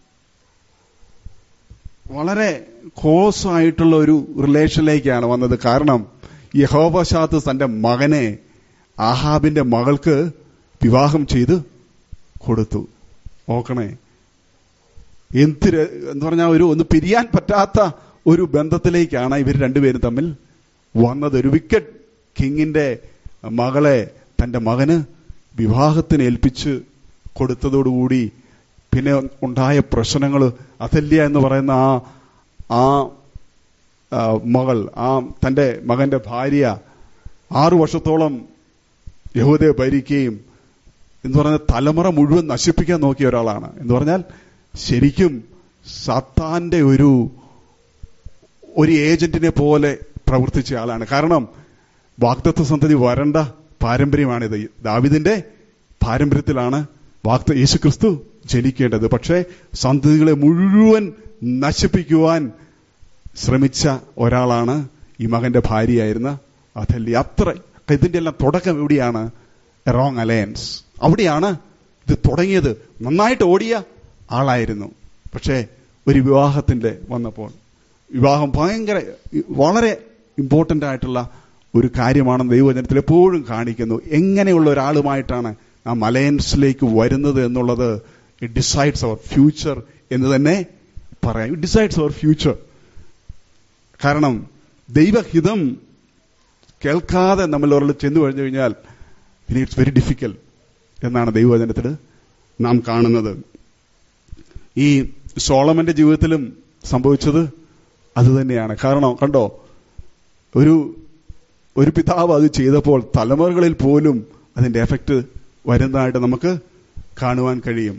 വളരെ ക്ലോസ് ആയിട്ടുള്ള ഒരു റിലേഷനിലേക്കാണ് വന്നത് കാരണം യഹോബശാത്ത് തന്റെ മകനെ ആഹാബിന്റെ മകൾക്ക് വിവാഹം ചെയ്ത് കൊടുത്തു നോക്കണേ എന്ത് ര- എന്ന് പറഞ്ഞാൽ ഒരു ഒന്ന് പിരിയാൻ പറ്റാത്ത ഒരു ബന്ധത്തിലേക്കാണ് ഇവർ രണ്ടുപേരും തമ്മിൽ വന്നത് ഒരു വിക്കറ്റ് കിങ്ങിന്റെ മകളെ തന്റെ മകന് വിവാഹത്തിന് ഏൽപ്പിച്ച് കൊടുത്തതോടുകൂടി പിന്നെ ഉണ്ടായ പ്രശ്നങ്ങൾ അതല്യ എന്ന് പറയുന്ന ആ ആ ആ, മകൾ ആ തന്റെ മകന്റെ ഭാര്യ ആറു വർഷത്തോളം യഹൂദയെ ഭരിക്കുകയും എന്ന് പറഞ്ഞ തലമുറ മുഴുവൻ നശിപ്പിക്കാൻ നോക്കിയ ഒരാളാണ് എന്ന് പറഞ്ഞാൽ ശരിക്കും സത്താന്റെ ഒരു ഒരു ഏജന്റിനെ പോലെ പ്രവർത്തിച്ച ആളാണ് കാരണം വാഗ്ദത്വ സന്തതി വരണ്ട പാരമ്പര്യമാണിത് ദാവിദിന്റെ പാരമ്പര്യത്തിലാണ് വാഗ്ദ യേശുക്രിസ്തു ജനിക്കേണ്ടത് പക്ഷേ സന്തതികളെ മുഴുവൻ നശിപ്പിക്കുവാൻ ശ്രമിച്ച ഒരാളാണ് ഈ മകന്റെ ഭാര്യയായിരുന്ന അഥല്ലി അത്ര ഇതിന്റെ എല്ലാം തുടക്കം എവിടെയാണ് റോങ് അലയൻസ് അവിടെയാണ് ഇത് തുടങ്ങിയത് നന്നായിട്ട് ഓടിയ ആളായിരുന്നു പക്ഷേ ഒരു വിവാഹത്തിന്റെ വന്നപ്പോൾ വിവാഹം ഭയങ്കര വളരെ ഇമ്പോർട്ടന്റ് ആയിട്ടുള്ള ഒരു കാര്യമാണെന്ന് ദൈവവചനത്തിൽ എപ്പോഴും കാണിക്കുന്നു എങ്ങനെയുള്ള ഒരാളുമായിട്ടാണ് നാം അലയൻസിലേക്ക് വരുന്നത് എന്നുള്ളത് ഇറ്റ് ഡിസൈഡ്സ് അവർ ഫ്യൂച്ചർ എന്ന് തന്നെ പറയാം ഇറ്റ് ഡിസൈഡ്സ് അവർ ഫ്യൂച്ചർ കാരണം ദൈവഹിതം കേൾക്കാതെ നമ്മൾ ഒരാൾ ചെന്നു കഴിഞ്ഞു കഴിഞ്ഞാൽ ഇറ്റ്സ് വെരി ഡിഫിക്കൽട്ട് എന്നാണ് ദൈവവചനത്തിൽ നാം കാണുന്നത് ഈ സോളമന്റെ ജീവിതത്തിലും സംഭവിച്ചത് അത് തന്നെയാണ് കാരണം കണ്ടോ ഒരു ഒരു പിതാവ് അത് ചെയ്തപ്പോൾ തലമുറകളിൽ പോലും അതിന്റെ എഫക്റ്റ് വരുന്നതായിട്ട് നമുക്ക് കാണുവാൻ കഴിയും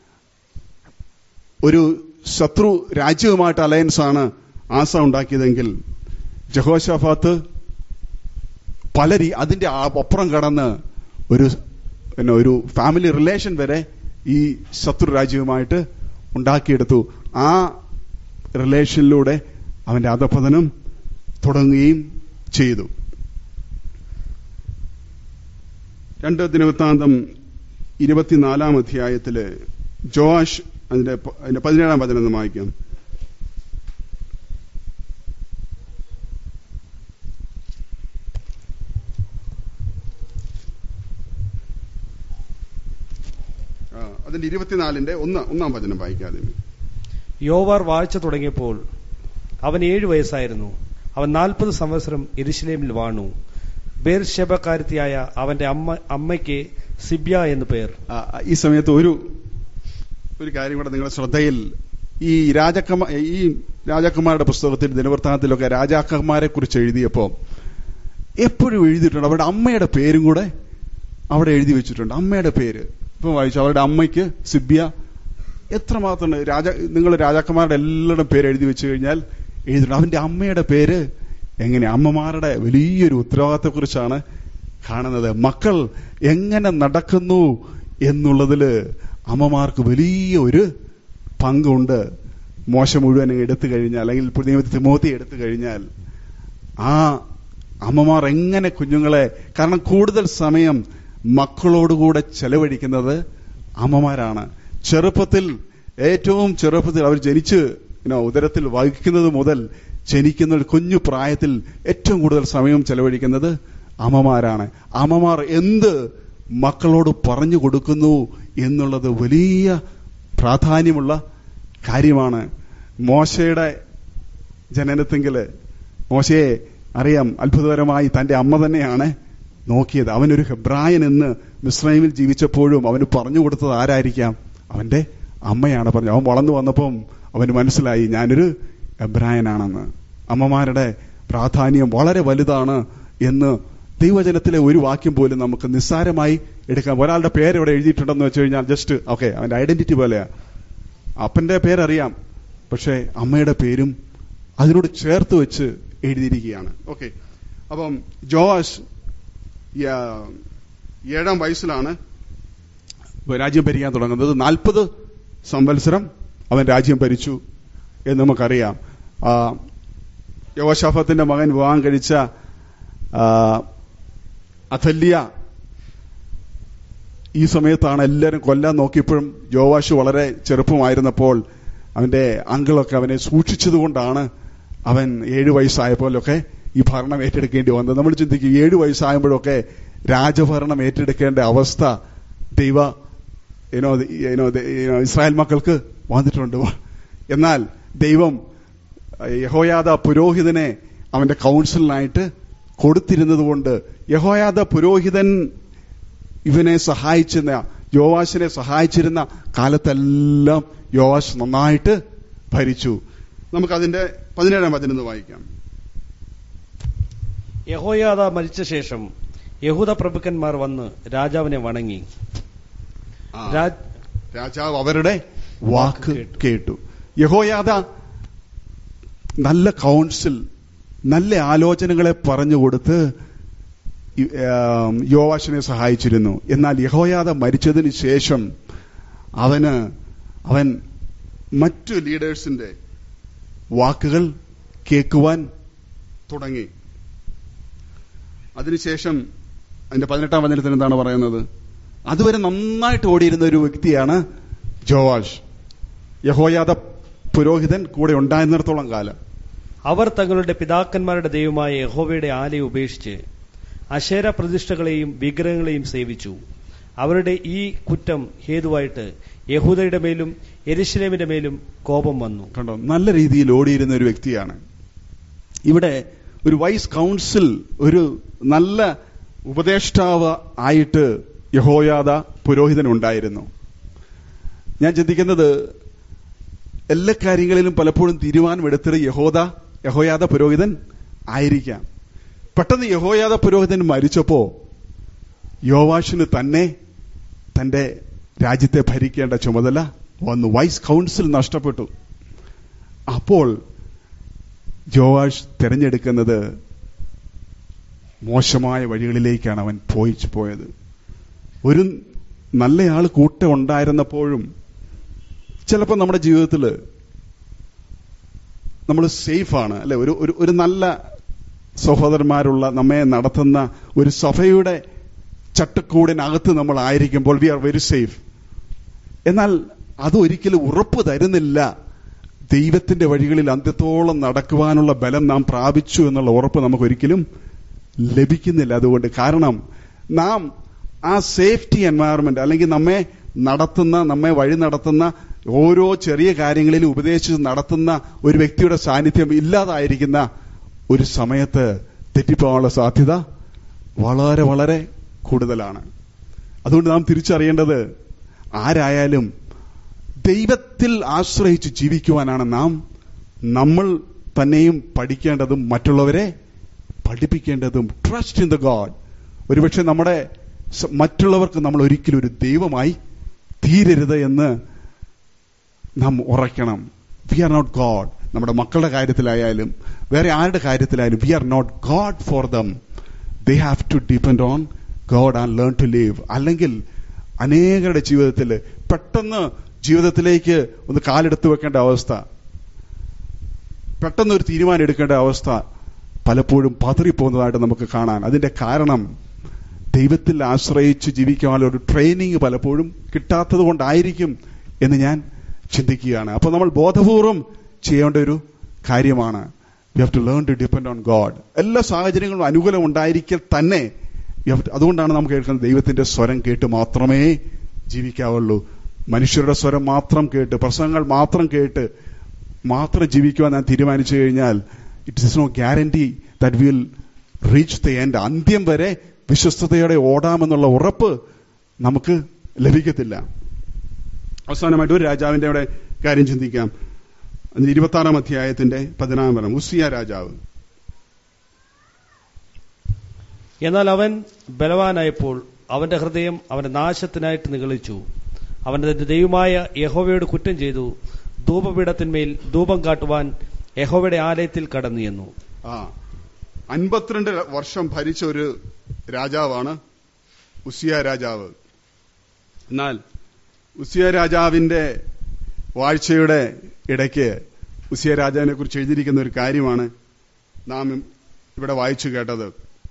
ഒരു ശത്രു രാജ്യവുമായിട്ട് അലയൻസ് ആണ് ആസ ഉണ്ടാക്കിയതെങ്കിൽ ജഹോഷാഫാത്ത് പല രീ അതിന്റെ ആ- അപ്പുറം കടന്ന് ഒരു പിന്നെ ഒരു ഫാമിലി റിലേഷൻ വരെ ഈ ശത്രു രാജ്യവുമായിട്ട് ഉണ്ടാക്കിയെടുത്തു ആ റിലേഷനിലൂടെ അവന്റെ അധപതനം തുടങ്ങുകയും ചെയ്തു രണ്ട് ദിനവൃത്താന്തം ഇരുപത്തിനാലാം അധ്യായത്തില് ജോഷ് അതിന്റെ പ- അതിന്റെ പതിനേഴാം വചനം ഒന്ന് വായിക്കാം ആ, അതിന്റെ ഇരുപത്തിനാലിന്റെ ഒന്ന് ഒന്നാം വചനം വായിക്കാതെ യോവാർ വാഴ്ച തുടങ്ങിയപ്പോൾ അവൻ ഏഴു വയസ്സായിരുന്നു അവൻ നാൽപ്പത് സംവത്സരം എരിശിലേമിൽ വാണു ബേർഷെബക്കാരത്തിയായ അവന്റെ അമ്മ അമ്മയ്ക്ക് സിബ്യ എന്ന് പേർ ആ, ഈ സമയത്ത് ഒരു ഒരു കാര്യം കൂടെ നിങ്ങളുടെ ശ്രദ്ധയിൽ ഈ രാജാക്കന്മാ ഈ രാജാക്കന്മാരുടെ പുസ്തകത്തിൽ ദിനവൃത്താന്തത്തിലൊക്കെ രാജാക്കന്മാരെ കുറിച്ച് എഴുതിയപ്പോ എപ്പോഴും എഴുതിയിട്ടുണ്ട് അവരുടെ അമ്മയുടെ പേരും കൂടെ അവിടെ എഴുതി വെച്ചിട്ടുണ്ട് അമ്മയുടെ പേര് ഇപ്പൊ വായിച്ചു അവരുടെ അമ്മയ്ക്ക് സിബ്യ എത്രമാത്രം രാജ നിങ്ങൾ രാജാക്കന്മാരുടെ എല്ലാവരുടെ പേര് എഴുതി വെച്ച് കഴിഞ്ഞാൽ എഴുതിയിട്ടുണ്ട് അവന്റെ അമ്മയുടെ പേര് എങ്ങനെ അമ്മമാരുടെ വലിയൊരു ഉത്തരവാദിത്തത്തെക്കുറിച്ചാണ് കാണുന്നത് മക്കൾ എങ്ങനെ നടക്കുന്നു എന്നുള്ളതില് അമ്മമാർക്ക് വലിയ ഒരു പങ്കുണ്ട് മോശം മുഴുവൻ അങ്ങ് എടുത്തു കഴിഞ്ഞാൽ അല്ലെങ്കിൽ ഇപ്പോൾ നിയമത്തിൽ തിമോത്തി എടുത്തു കഴിഞ്ഞാൽ ആ അമ്മമാർ എങ്ങനെ കുഞ്ഞുങ്ങളെ കാരണം കൂടുതൽ സമയം മക്കളോടുകൂടെ ചെലവഴിക്കുന്നത് അമ്മമാരാണ് ചെറുപ്പത്തിൽ ഏറ്റവും ചെറുപ്പത്തിൽ അവർ ജനിച്ച് you know, ഉദരത്തിൽ വഹിക്കുന്നത് മുതൽ ജനിക്കുന്ന ഒരു കുഞ്ഞു പ്രായത്തിൽ ഏറ്റവും കൂടുതൽ സമയം ചെലവഴിക്കുന്നത് അമ്മമാരാണ് അമ്മമാർ എന്ത് മക്കളോട് പറഞ്ഞു കൊടുക്കുന്നു എന്നുള്ളത് വലിയ പ്രാധാന്യമുള്ള കാര്യമാണ് മോശയുടെ ജനനത്തെങ്കില് മോശയെ അറിയാം അത്ഭുതകരമായി തന്റെ അമ്മ തന്നെയാണ് നോക്കിയത് അവനൊരു ഹെബ്രായൻ എന്ന് മിസ്രൈമിൽ ജീവിച്ചപ്പോഴും അവന് പറഞ്ഞു കൊടുത്തത് ആരായിരിക്കാം അവന്റെ അമ്മയാണ് പറഞ്ഞത് അവൻ വളർന്നു വന്നപ്പം അവന് മനസ്സിലായി ഞാനൊരു എബ്രായനാണെന്ന് അമ്മമാരുടെ പ്രാധാന്യം വളരെ വലുതാണ് എന്ന് ദൈവജനത്തിലെ ഒരു വാക്യം പോലും നമുക്ക് നിസ്സാരമായി എടുക്കാം ഒരാളുടെ പേര് ഇവിടെ എഴുതിയിട്ടുണ്ടെന്ന് വെച്ച് കഴിഞ്ഞാൽ ജസ്റ്റ് ഓക്കെ അവന്റെ ഐഡന്റിറ്റി പോലെയാ അപ്പന്റെ പേരറിയാം പക്ഷേ അമ്മയുടെ പേരും അതിനോട് ചേർത്ത് വെച്ച് എഴുതിയിരിക്കുകയാണ് ഓക്കെ അപ്പം ജോവാഷ് യ- ഏഴാം വയസ്സിലാണ് രാജ്യം ഭരിക്കാൻ തുടങ്ങുന്നത് നാൽപ്പത് സംവത്സരം അവൻ രാജ്യം ഭരിച്ചു എന്ന് നമുക്കറിയാം ആ, യോശാഫത്തിന്റെ മകൻ വിവാഹം കഴിച്ച ആ, അഥല്യ ഈ സമയത്താണ് എല്ലാവരും കൊല്ലാൻ നോക്കിയപ്പോഴും യോവാഷ് വളരെ ചെറുപ്പമായിരുന്നപ്പോൾ അവന്റെ അങ്കിളൊക്കെ അവനെ സൂക്ഷിച്ചതുകൊണ്ടാണ് അവൻ ഏഴു വയസ്സായപ്പോഴൊക്കെ ഈ ഭരണം ഏറ്റെടുക്കേണ്ടി വന്നത് നമ്മൾ ചിന്തിക്കും ഏഴു വയസ്സായപ്പോഴൊക്കെ രാജഭരണം ഏറ്റെടുക്കേണ്ട അവസ്ഥ ദൈവ ഏനോ ഏനോ ഏനോ ഇസ്രായേൽ മക്കൾക്ക് വന്നിട്ടുണ്ട് എന്നാൽ ദൈവം യഹോയാദ പുരോഹിതനെ അവന്റെ കൗൺസിലിനായിട്ട് കൊടുത്തിരുന്നത് കൊണ്ട് യഹോയാദ പുരോഹിതൻ ഇവനെ സഹായിച്ചിരുന്ന യോവാശിനെ സഹായിച്ചിരുന്ന കാലത്തെല്ലാം യോവാശ് നന്നായിട്ട് ഭരിച്ചു നമുക്കതിന്റെ പതിനേഴാം വചനം ഒന്ന് വായിക്കാം യഹോയാദ മരിച്ച ശേഷം യഹൂദ പ്രഭുക്കന്മാർ വന്ന് രാജാവിനെ വണങ്ങി ആ, രാജ്- രാജാവ് അവരുടെ വാക്ക് കേട്ടു. കേട്ടു യഹോയാദ നല്ല കൗൺസിൽ നല്ല ആലോചനകളെ പറഞ്ഞു കൊടുത്ത് ഈ- ആം, യോവാശിനെ സഹായിച്ചിരുന്നു എന്നാൽ യഹോയാദ മരിച്ചതിന് ശേഷം അവന് അവൻ മറ്റു ലീഡേഴ്സിന്റെ വാക്കുകൾ കേൾക്കുവാൻ തുടങ്ങി അതിനുശേഷം അതിന്റെ പതിനെട്ടാം വചനത്തിൽ എന്താണ് പറയുന്നത് അതുവരെ നന്നായിട്ട് ഓടിയിരുന്ന ഒരു വ്യക്തിയാണ് ജോവാഷ് യഹോയാദ പുരോഹിതൻ കൂടെ ഉണ്ടായിരുന്നിടത്തോളം കാലം അവർ തങ്ങളുടെ പിതാക്കന്മാരുടെ ദൈവമായ യഹോവയുടെ ആലയം ഉപേക്ഷിച്ച് അശേര പ്രതിഷ്ഠകളെയും വിഗ്രഹങ്ങളെയും സേവിച്ചു അവരുടെ ഈ കുറ്റം ഹേതുവായിട്ട് യഹൂദയുടെ മേലും എരിശിലേമിന്റെ മേലും കോപം വന്നു കണ്ടോ നല്ല രീതിയിൽ ഓടിയിരുന്ന ഒരു വ്യക്തിയാണ് ഇവിടെ ഒരു വൈസ് കൗൺസിൽ ഒരു നല്ല ഉപദേഷ്ടാവ് ആയിട്ട് യഹോയാദ പുരോഹിതൻ ഉണ്ടായിരുന്നു ഞാൻ ചിന്തിക്കുന്നത് എല്ലാ കാര്യങ്ങളിലും പലപ്പോഴും തീരുമാനമെടുത്തത് യഹോദ യഹോയാദ പുരോഹിതൻ ആയിരിക്കാം പെട്ടെന്ന് യഹോയാദ പുരോഹിതൻ മരിച്ചപ്പോ യോവാഷിന് തന്നെ തന്റെ രാജ്യത്തെ ഭരിക്കേണ്ട ചുമതല വന്നു വൈസ് കൗൺസിൽ നഷ്ടപ്പെട്ടു അപ്പോൾ ജോവാഷ് തിരഞ്ഞെടുക്കുന്നത് മോശമായ വഴികളിലേക്കാണ് അവൻ പോയി പോയത് ഒരു നല്ലയാൾ കൂട്ട ഉണ്ടായിരുന്നപ്പോഴും ചിലപ്പോൾ നമ്മുടെ ജീവിതത്തിൽ നമ്മൾ സേഫാണ് അല്ലെ ഒരു ഒരു ഒരു നല്ല സഹോദരന്മാരുള്ള നമ്മെ നടത്തുന്ന ഒരു സഭയുടെ ചട്ടക്കൂടിനകത്ത് നമ്മൾ ആയിരിക്കുമ്പോൾ വി ആർ വെരി സേഫ് എന്നാൽ അത് ഒരിക്കലും ഉറപ്പ് തരുന്നില്ല ദൈവത്തിന്റെ വഴികളിൽ അന്ത്യത്തോളം നടക്കുവാനുള്ള ബലം നാം പ്രാപിച്ചു എന്നുള്ള ഉറപ്പ് നമുക്ക് ഒരിക്കലും ലഭിക്കുന്നില്ല അതുകൊണ്ട് കാരണം നാം ആ സേഫ്റ്റി എൻവയറമെന്റ് അല്ലെങ്കിൽ നമ്മെ നടത്തുന്ന നമ്മെ വഴി നടത്തുന്ന ഓരോ ചെറിയ കാര്യങ്ങളിലും ഉപദേശിച്ച് നടത്തുന്ന ഒരു വ്യക്തിയുടെ സാന്നിധ്യം ഇല്ലാതായിരിക്കുന്ന ഒരു സമയത്ത് തെറ്റിപ്പോകാനുള്ള സാധ്യത വളരെ വളരെ കൂടുതലാണ് അതുകൊണ്ട് നാം തിരിച്ചറിയേണ്ടത് ആരായാലും ദൈവത്തിൽ ആശ്രയിച്ച് ജീവിക്കുവാനാണ് നാം നമ്മൾ തന്നെയും പഠിക്കേണ്ടതും മറ്റുള്ളവരെ പഠിപ്പിക്കേണ്ടതും ട്രസ്റ്റ് ഇൻ ദ ഗോഡ് ഒരുപക്ഷെ നമ്മുടെ സ- മറ്റുള്ളവർക്ക് നമ്മൾ ഒരിക്കലും ഒരു ദൈവമായി തീരരുത് എന്ന് നാം ഉറയ്ക്കണം വി ആർ നോട്ട് ഗോഡ് നമ്മുടെ മക്കളുടെ കാര്യത്തിലായാലും വേറെ ആരുടെ കാര്യത്തിലായാലും we are not God for them they have to depend on God and learn to leave അല്ലെങ്കിൽ അനേകരുടെ ജീവിതത്തിൽ പെട്ടെന്ന് ജീവിതത്തിലേക്ക് ഒന്ന് കാലെടുത്ത് വെക്കേണ്ട അവസ്ഥ പെട്ടെന്ന് ഒരു തീരുമാനം എടുക്കേണ്ട അവസ്ഥ പലപ്പോഴും പതറിപ്പോകുന്നതായിട്ട് നമുക്ക് കാണാൻ അതിന്റെ കാരണം ദൈവത്തിൽ ആശ്രയിച്ച് ജീവിക്കാനുള്ള ഒരു ട്രെയിനിങ് പലപ്പോഴും കിട്ടാത്തത് കൊണ്ടായിരിക്കും എന്ന് ഞാൻ ചിന്തിക്കുകയാണ് അപ്പോൾ നമ്മൾ ബോധപൂർവം ചെയ്യേണ്ട ഒരു കാര്യമാണ് we have to learn to depend on God എല്ലാ സാഹചര്യങ്ങളും അനുകൂലം ഉണ്ടായിരിക്കൽ തന്നെ we have to- അതുകൊണ്ടാണ് നമുക്ക് കേൾക്കുന്നത് ദൈവത്തിന്റെ സ്വരം കേട്ട് മാത്രമേ ജീവിക്കാവുള്ളൂ മനുഷ്യരുടെ സ്വരം മാത്രം കേട്ട് പ്രസംഗങ്ങൾ മാത്രം കേട്ട് മാത്രം ജീവിക്കുവാൻ ഞാൻ തീരുമാനിച്ചു കഴിഞ്ഞാൽ it is no guarantee that will reach the end അന്ത്യം വരെ വിശ്വസ്തയോടെ ഓടാമെന്നുള്ള ഉറപ്പ് നമുക്ക് ലഭിക്കത്തില്ല അവസാനമായിട്ട് ഒരു രാജാവിന്റെ അവിടെ കാര്യം ചിന്തിക്കാം അതിന് ഇരുപത്തി ആറാം അധ്യായത്തിന്റെ പതിനാറാം വരം ഉസിയ രാജാവ് എന്നാൽ അവൻ ബലവാനായപ്പോൾ അവന്റെ ഹൃദയം അവന്റെ നാശത്തിനായിട്ട് നിഗളിച്ചു അവൻ തന്റെ ദൈവമായ യഹോവയോട് കുറ്റം ചെയ്തു ധൂപപീഠത്തിന്മേൽ ധൂപം കാട്ടുവാൻ യഹോവയുടെ ആലയത്തിൽ കടന്നു എന്നു ആ അൻപത്തിരണ്ട് വർഷം ഭരിച്ച ഒരു രാജാവാണ് ഉസിയ രാജാവ് എന്നാൽ ഉസിയ രാജാവിന്റെ വാഴ്ചയുടെ ഇടയ്ക്ക് ഉസിയ രാജാവിനെ കുറിച്ച് എഴുതിയിരിക്കുന്ന ഒരു കാര്യമാണ് നാം ഇവിടെ വായിച്ചു കേട്ടത്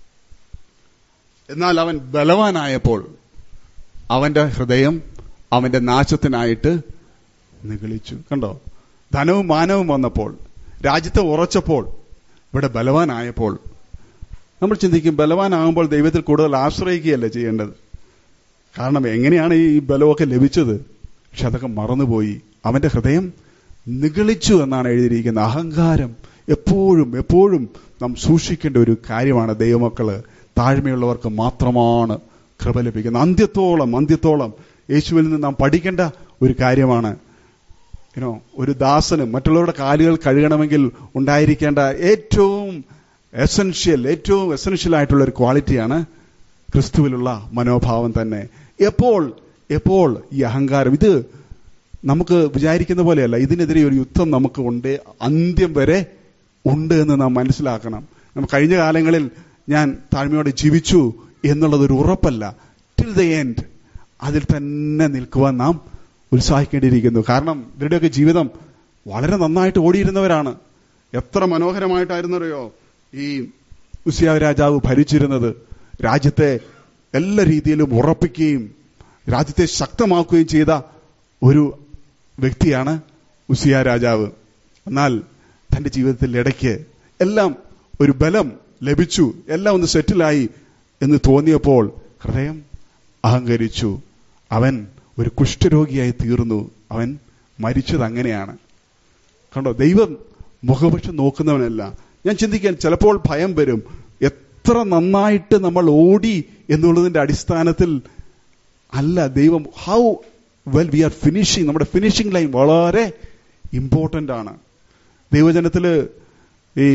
എന്നാൽ അവൻ ബലവാനായപ്പോൾ അവന്റെ ഹൃദയം അവന്റെ നാശത്തിനായിട്ട് നിഗളിച്ചു കണ്ടോ ധനവും മാനവും വന്നപ്പോൾ രാജ്യത്തെ ഉറച്ചപ്പോൾ ഇവിടെ ബലവാനായപ്പോൾ നമ്മൾ ചിന്തിക്കും ബലവാനാകുമ്പോൾ ദൈവത്തിൽ കൂടുതൽ ആശ്രയിക്കുകയല്ലേ ചെയ്യേണ്ടത് കാരണം എങ്ങനെയാണ് ഈ ബലമൊക്കെ ലഭിച്ചത് പക്ഷെ അതൊക്കെ മറന്നുപോയി അവന്റെ ഹൃദയം നിഗളിച്ചു എന്നാണ് എഴുതിയിരിക്കുന്നത് അഹങ്കാരം എപ്പോഴും എപ്പോഴും നാം സൂക്ഷിക്കേണ്ട ഒരു കാര്യമാണ് ദൈവമക്കള് താഴ്മയുള്ളവർക്ക് മാത്രമാണ് കൃപ ലഭിക്കുന്നത് അന്ത്യത്തോളം അന്ത്യത്തോളം യേശുവിൽ നിന്ന് നാം പഠിക്കേണ്ട ഒരു കാര്യമാണ് യുനോ ഒരു ദാസന് മറ്റുള്ളവരുടെ കാലുകൾ കഴുകണമെങ്കിൽ ഉണ്ടായിരിക്കേണ്ട ഏറ്റവും എസൻഷ്യൽ ഏറ്റവും എസൻഷ്യൽ ആയിട്ടുള്ള ഒരു ക്വാളിറ്റിയാണ് ക്രിസ്തുവിലുള്ള മനോഭാവം തന്നെ എപ്പോൾ എപ്പോൾ ഈ അഹങ്കാരം ഇത് നമുക്ക് വിചാരിക്കുന്ന പോലെയല്ല ഇതിനെതിരെ ഒരു യുദ്ധം നമുക്ക് ഉണ്ട് അന്ത്യം വരെ ഉണ്ട് എന്ന് നാം മനസ്സിലാക്കണം നമ്മൾ കഴിഞ്ഞ കാലങ്ങളിൽ ഞാൻ താഴ്മയോടെ ജീവിച്ചു എന്നുള്ളത് ഒരു ഉറപ്പല്ല ടിൽ ദ എൻഡ് അതിൽ തന്നെ നിൽക്കുവാൻ നാം ഉത്സാഹിക്കേണ്ടിയിരിക്കുന്നു കാരണം ഇവരുടെയൊക്കെ ജീവിതം വളരെ നന്നായിട്ട് ഓടിയിരുന്നവരാണ് എത്ര മനോഹരമായിട്ടായിരുന്നറിയോ ഈ ഉസിയാവ് രാജാവ് ഭരിച്ചിരുന്നത് രാജ്യത്തെ എല്ലാ രീതിയിലും ഉറപ്പിക്കുകയും രാജ്യത്തെ ശക്തമാക്കുകയും ചെയ്ത ഒരു വ്യക്തിയാണ് ഉസിയ രാജാവ് എന്നാൽ തന്റെ ജീവിതത്തിൽ ഇടയ്ക്ക് എല്ലാം ഒരു ബലം ലഭിച്ചു എല്ലാം ഒന്ന് സെറ്റിലായി എന്ന് തോന്നിയപ്പോൾ ഹൃദയം അഹങ്കരിച്ചു അവൻ ഒരു കുഷ്ഠരോഗിയായി തീർന്നു അവൻ മരിച്ചത് അങ്ങനെയാണ് കണ്ടോ ദൈവം മുഖപക്ഷം നോക്കുന്നവനല്ല ഞാൻ ചിന്തിക്കാൻ ചിലപ്പോൾ ഭയം വരും എത്ര നന്നായിട്ട് നമ്മൾ ഓടി എന്നുള്ളതിന്റെ അടിസ്ഥാനത്തിൽ അല്ല ദൈവം how well we are finishing നമ്മുടെ ഫിനിഷിംഗ് ലൈൻ വളരെ ഇമ്പോർട്ടന്റ് ആണ് ദൈവജനത്തില് ഈ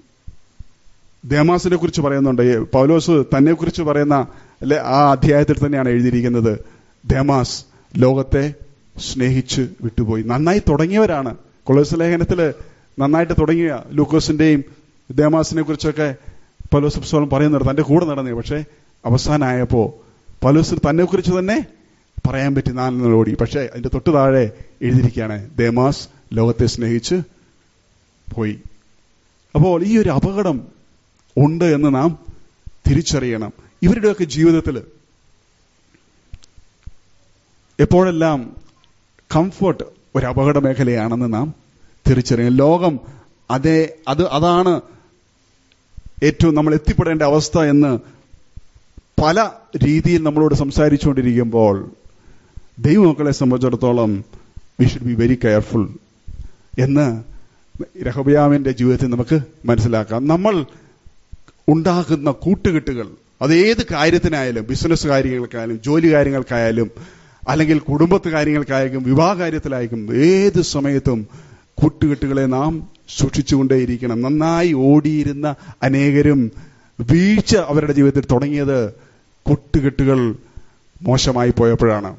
ദേമാസിനെ കുറിച്ച് പറയുന്നുണ്ട് ഈ പൗലോസ് തന്നെ കുറിച്ച് പറയുന്ന അല്ലെ ആ അധ്യായത്തിൽ തന്നെയാണ് എഴുതിയിരിക്കുന്നത് ദേമാസ് ലോകത്തെ സ്നേഹിച്ച് വിട്ടുപോയി നന്നായി തുടങ്ങിയവരാണ് കൊളോസ് ലേഖനത്തില് നന്നായിട്ട് തുടങ്ങിയ ലൂക്കോസിന്റെയും ദേമാസിനെ കുറിച്ചൊക്കെ പൗലോസ് പുസ്തകം പറയുന്നുണ്ട് തന്റെ കൂടെ നടന്നേ പക്ഷെ അവസാനമായപ്പോ പൗലോസിന് തന്നെ കുറിച്ച് തന്നെ പറയാൻ പറ്റി നാലെന്ന് ഓടി പക്ഷെ അതിന്റെ തൊട്ട് താഴെ എഴുതിയിരിക്കുകയാണ് ദേമാസ് ലോകത്തെ സ്നേഹിച്ച് പോയി അപ്പോൾ ഈ ഒരു അപകടം ഉണ്ട് എന്ന് നാം തിരിച്ചറിയണം ഇവരുടെയൊക്കെ ജീവിതത്തിൽ എപ്പോഴെല്ലാം കംഫർട്ട് ഒരു അപകട മേഖലയാണെന്ന് നാം തിരിച്ചറിയണം ലോകം അതേ അത് അതാണ് ഏറ്റവും നമ്മൾ എത്തിപ്പെടേണ്ട അവസ്ഥ എന്ന് പല രീതിയിൽ നമ്മളോട് സംസാരിച്ചുകൊണ്ടിരിക്കുമ്പോൾ ദൈവമക്കളെ സംബന്ധിച്ചിടത്തോളം we should be very careful എന്ന് രഹബയാമിന്റെ ജീവിതത്തിൽ നമുക്ക് മനസ്സിലാക്കാം നമ്മൾ ഉണ്ടാകുന്ന കൂട്ടുകെട്ടുകൾ അത് ഏത് കാര്യത്തിനായാലും ബിസിനസ് കാര്യങ്ങൾക്കായാലും ജോലി കാര്യങ്ങൾക്കായാലും അല്ലെങ്കിൽ കുടുംബത്ത് കാര്യങ്ങൾക്കായാലും വിവാഹ കാര്യത്തിലായിരിക്കും ഏത് സമയത്തും കൂട്ടുകെട്ടുകളെ നാം സൂക്ഷിച്ചുകൊണ്ടേയിരിക്കണം നന്നായി ഓടിയിരുന്ന അനേകരും വീഴ്ച അവരുടെ ജീവിതത്തിൽ തുടങ്ങിയത് കൂട്ടുകെട്ടുകൾ മോശമായി പോയപ്പോഴാണ്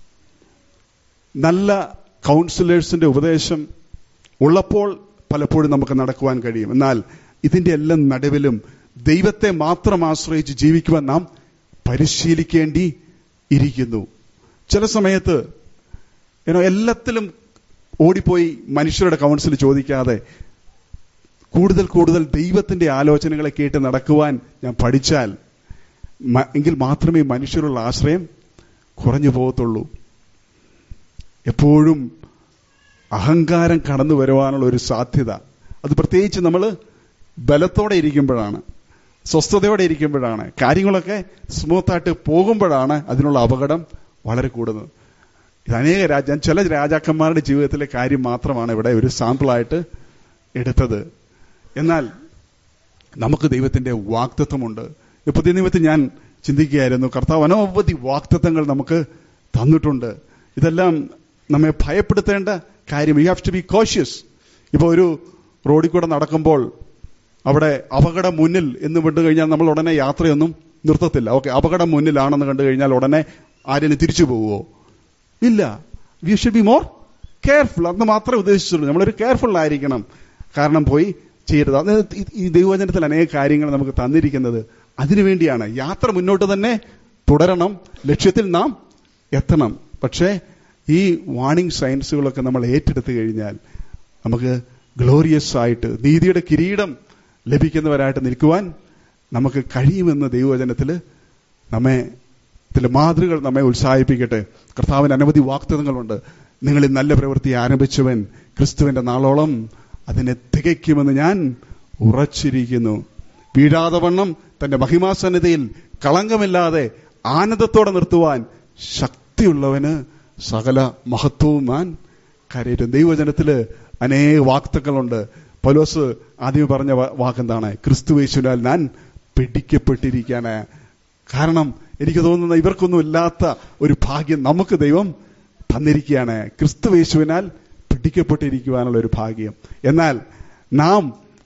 നല്ല കൗൺസിലേഴ്സിന്റെ ഉപദേശം ഉള്ളപ്പോൾ പലപ്പോഴും നമുക്ക് നടക്കുവാൻ കഴിയും എന്നാൽ ഇതിന്റെ എല്ലാം നടുവിലും ദൈവത്തെ മാത്രം ആശ്രയിച്ച് ജീവിക്കുവാൻ നാം പരിശീലിക്കേണ്ടി ഇരിക്കുന്നു ചില സമയത്ത് ഏനോ എല്ലാത്തിലും ഓടിപ്പോയി മനുഷ്യരുടെ കൗൺസിൽ ചോദിക്കാതെ കൂടുതൽ കൂടുതൽ ദൈവത്തിന്റെ ആലോചനകളെ കേട്ട് നടക്കുവാൻ ഞാൻ പഠിച്ചാൽ എങ്കിൽ മാത്രമേ മനുഷ്യരുള്ള ആശ്രയം കുറഞ്ഞു പോകത്തുള്ളൂ എപ്പോഴും അഹങ്കാരം കടന്നു വരുവാനുള്ള ഒരു സാധ്യത അത് പ്രത്യേകിച്ച് നമ്മൾ ബലത്തോടെ ഇരിക്കുമ്പോഴാണ് സ്വസ്ഥതയോടെ ഇരിക്കുമ്പോഴാണ് കാര്യങ്ങളൊക്കെ സ്മൂത്തായിട്ട് പോകുമ്പോഴാണ് അതിനുള്ള അപകടം വളരെ കൂടുന്നത് ഇത് അനേക രാജ ചില രാജാക്കന്മാരുടെ ജീവിതത്തിലെ കാര്യം മാത്രമാണ് ഇവിടെ ഒരു സാമ്പിളായിട്ട് എടുത്തത് എന്നാൽ നമുക്ക് ദൈവത്തിന്റെ വാക്തത്വമുണ്ട് പുതിയ നിമിത്തം ഞാൻ ചിന്തിക്കുകയായിരുന്നു കർത്താവ് അനവധി വാക്തത്വങ്ങൾ നമുക്ക് തന്നിട്ടുണ്ട് ഇതെല്ലാം നമ്മെ ഭയപ്പെടുത്തേണ്ട കാര്യം you have to be cautious ഇപ്പൊ ഒരു റോഡിൽ കൂടെ നടക്കുമ്പോൾ അവിടെ അപകടം മുന്നിൽ എന്ന് വിട്ടു കഴിഞ്ഞാൽ നമ്മൾ ഉടനെ യാത്രയൊന്നും നിർത്തത്തില്ല ഓക്കെ അപകടം മുന്നിലാണെന്ന് കണ്ടു കഴിഞ്ഞാൽ ഉടനെ ആരെങ്കിലും തിരിച്ചു പോവുമോ ഇല്ല we should be more careful അന്ന് മാത്രമേ ഉദ്ദേശിച്ചുള്ളൂ നമ്മളൊരു കെയർഫുൾ ആയിരിക്കണം കാരണം പോയി ചെയ്യരുത് അത് ഈ- ഈ ദൈവവചനത്തിൽ അനേക കാര്യങ്ങൾ നമുക്ക് തന്നിരിക്കുന്നത് അതിനുവേണ്ടിയാണ് യാത്ര മുന്നോട്ട് തന്നെ തുടരണം ലക്ഷ്യത്തിൽ നാം എത്തണം പക്ഷേ ഈ വാണിംഗ് സയൻസുകളൊക്കെ നമ്മൾ ഏറ്റെടുത്തു കഴിഞ്ഞാൽ നമുക്ക് ഗ്ലോറിയസ് ആയിട്ട് നീതിയുടെ കിരീടം ലഭിക്കുന്നവരായിട്ട് നിൽക്കുവാൻ നമുക്ക് കഴിയുമെന്ന് ദൈവവചനത്തിൽ നമ്മെ ഇതിലെ മാതൃകൾ നമ്മെ ഉത്സാഹിപ്പിക്കട്ടെ കർത്താവിന് അനവധി വാക്തത്വങ്ങളുണ്ട് നിങ്ങളിൽ നല്ല പ്രവൃത്തി ആരംഭിച്ചവൻ ക്രിസ്തുവിന്റെ നാളോളം അതിനെ തികയ്ക്കുമെന്ന് ഞാൻ ഉറച്ചിരിക്കുന്നു വീഴാതെ വണ്ണം തന്റെ മഹിമാസന്നതയിൽ കളങ്കമില്ലാതെ ആനന്ദത്തോടെ നിർത്തുവാൻ ശക്തിയുള്ളവന് സകല മഹത്വവും ഞാൻ കരയറ്റും ദൈവജനത്തില് അനേക വാക്തക്കളുണ്ട് പൗലോസ് ആദ്യം പറഞ്ഞ വാ- വാക്കെന്താണ് ക്രിസ്തുവേശുവിനാൽ ഞാൻ പിടിക്കപ്പെട്ടിരിക്കാണ് കാരണം എനിക്ക് തോന്നുന്ന ഇവർക്കൊന്നും ഇല്ലാത്ത ഒരു ഭാഗ്യം നമുക്ക് ദൈവം തന്നിരിക്കുകയാണ് ക്രിസ്തുവേശുവിനാൽ പിടിക്കപ്പെട്ടിരിക്കുവാനുള്ള ഒരു ഭാഗ്യം എന്നാൽ നാം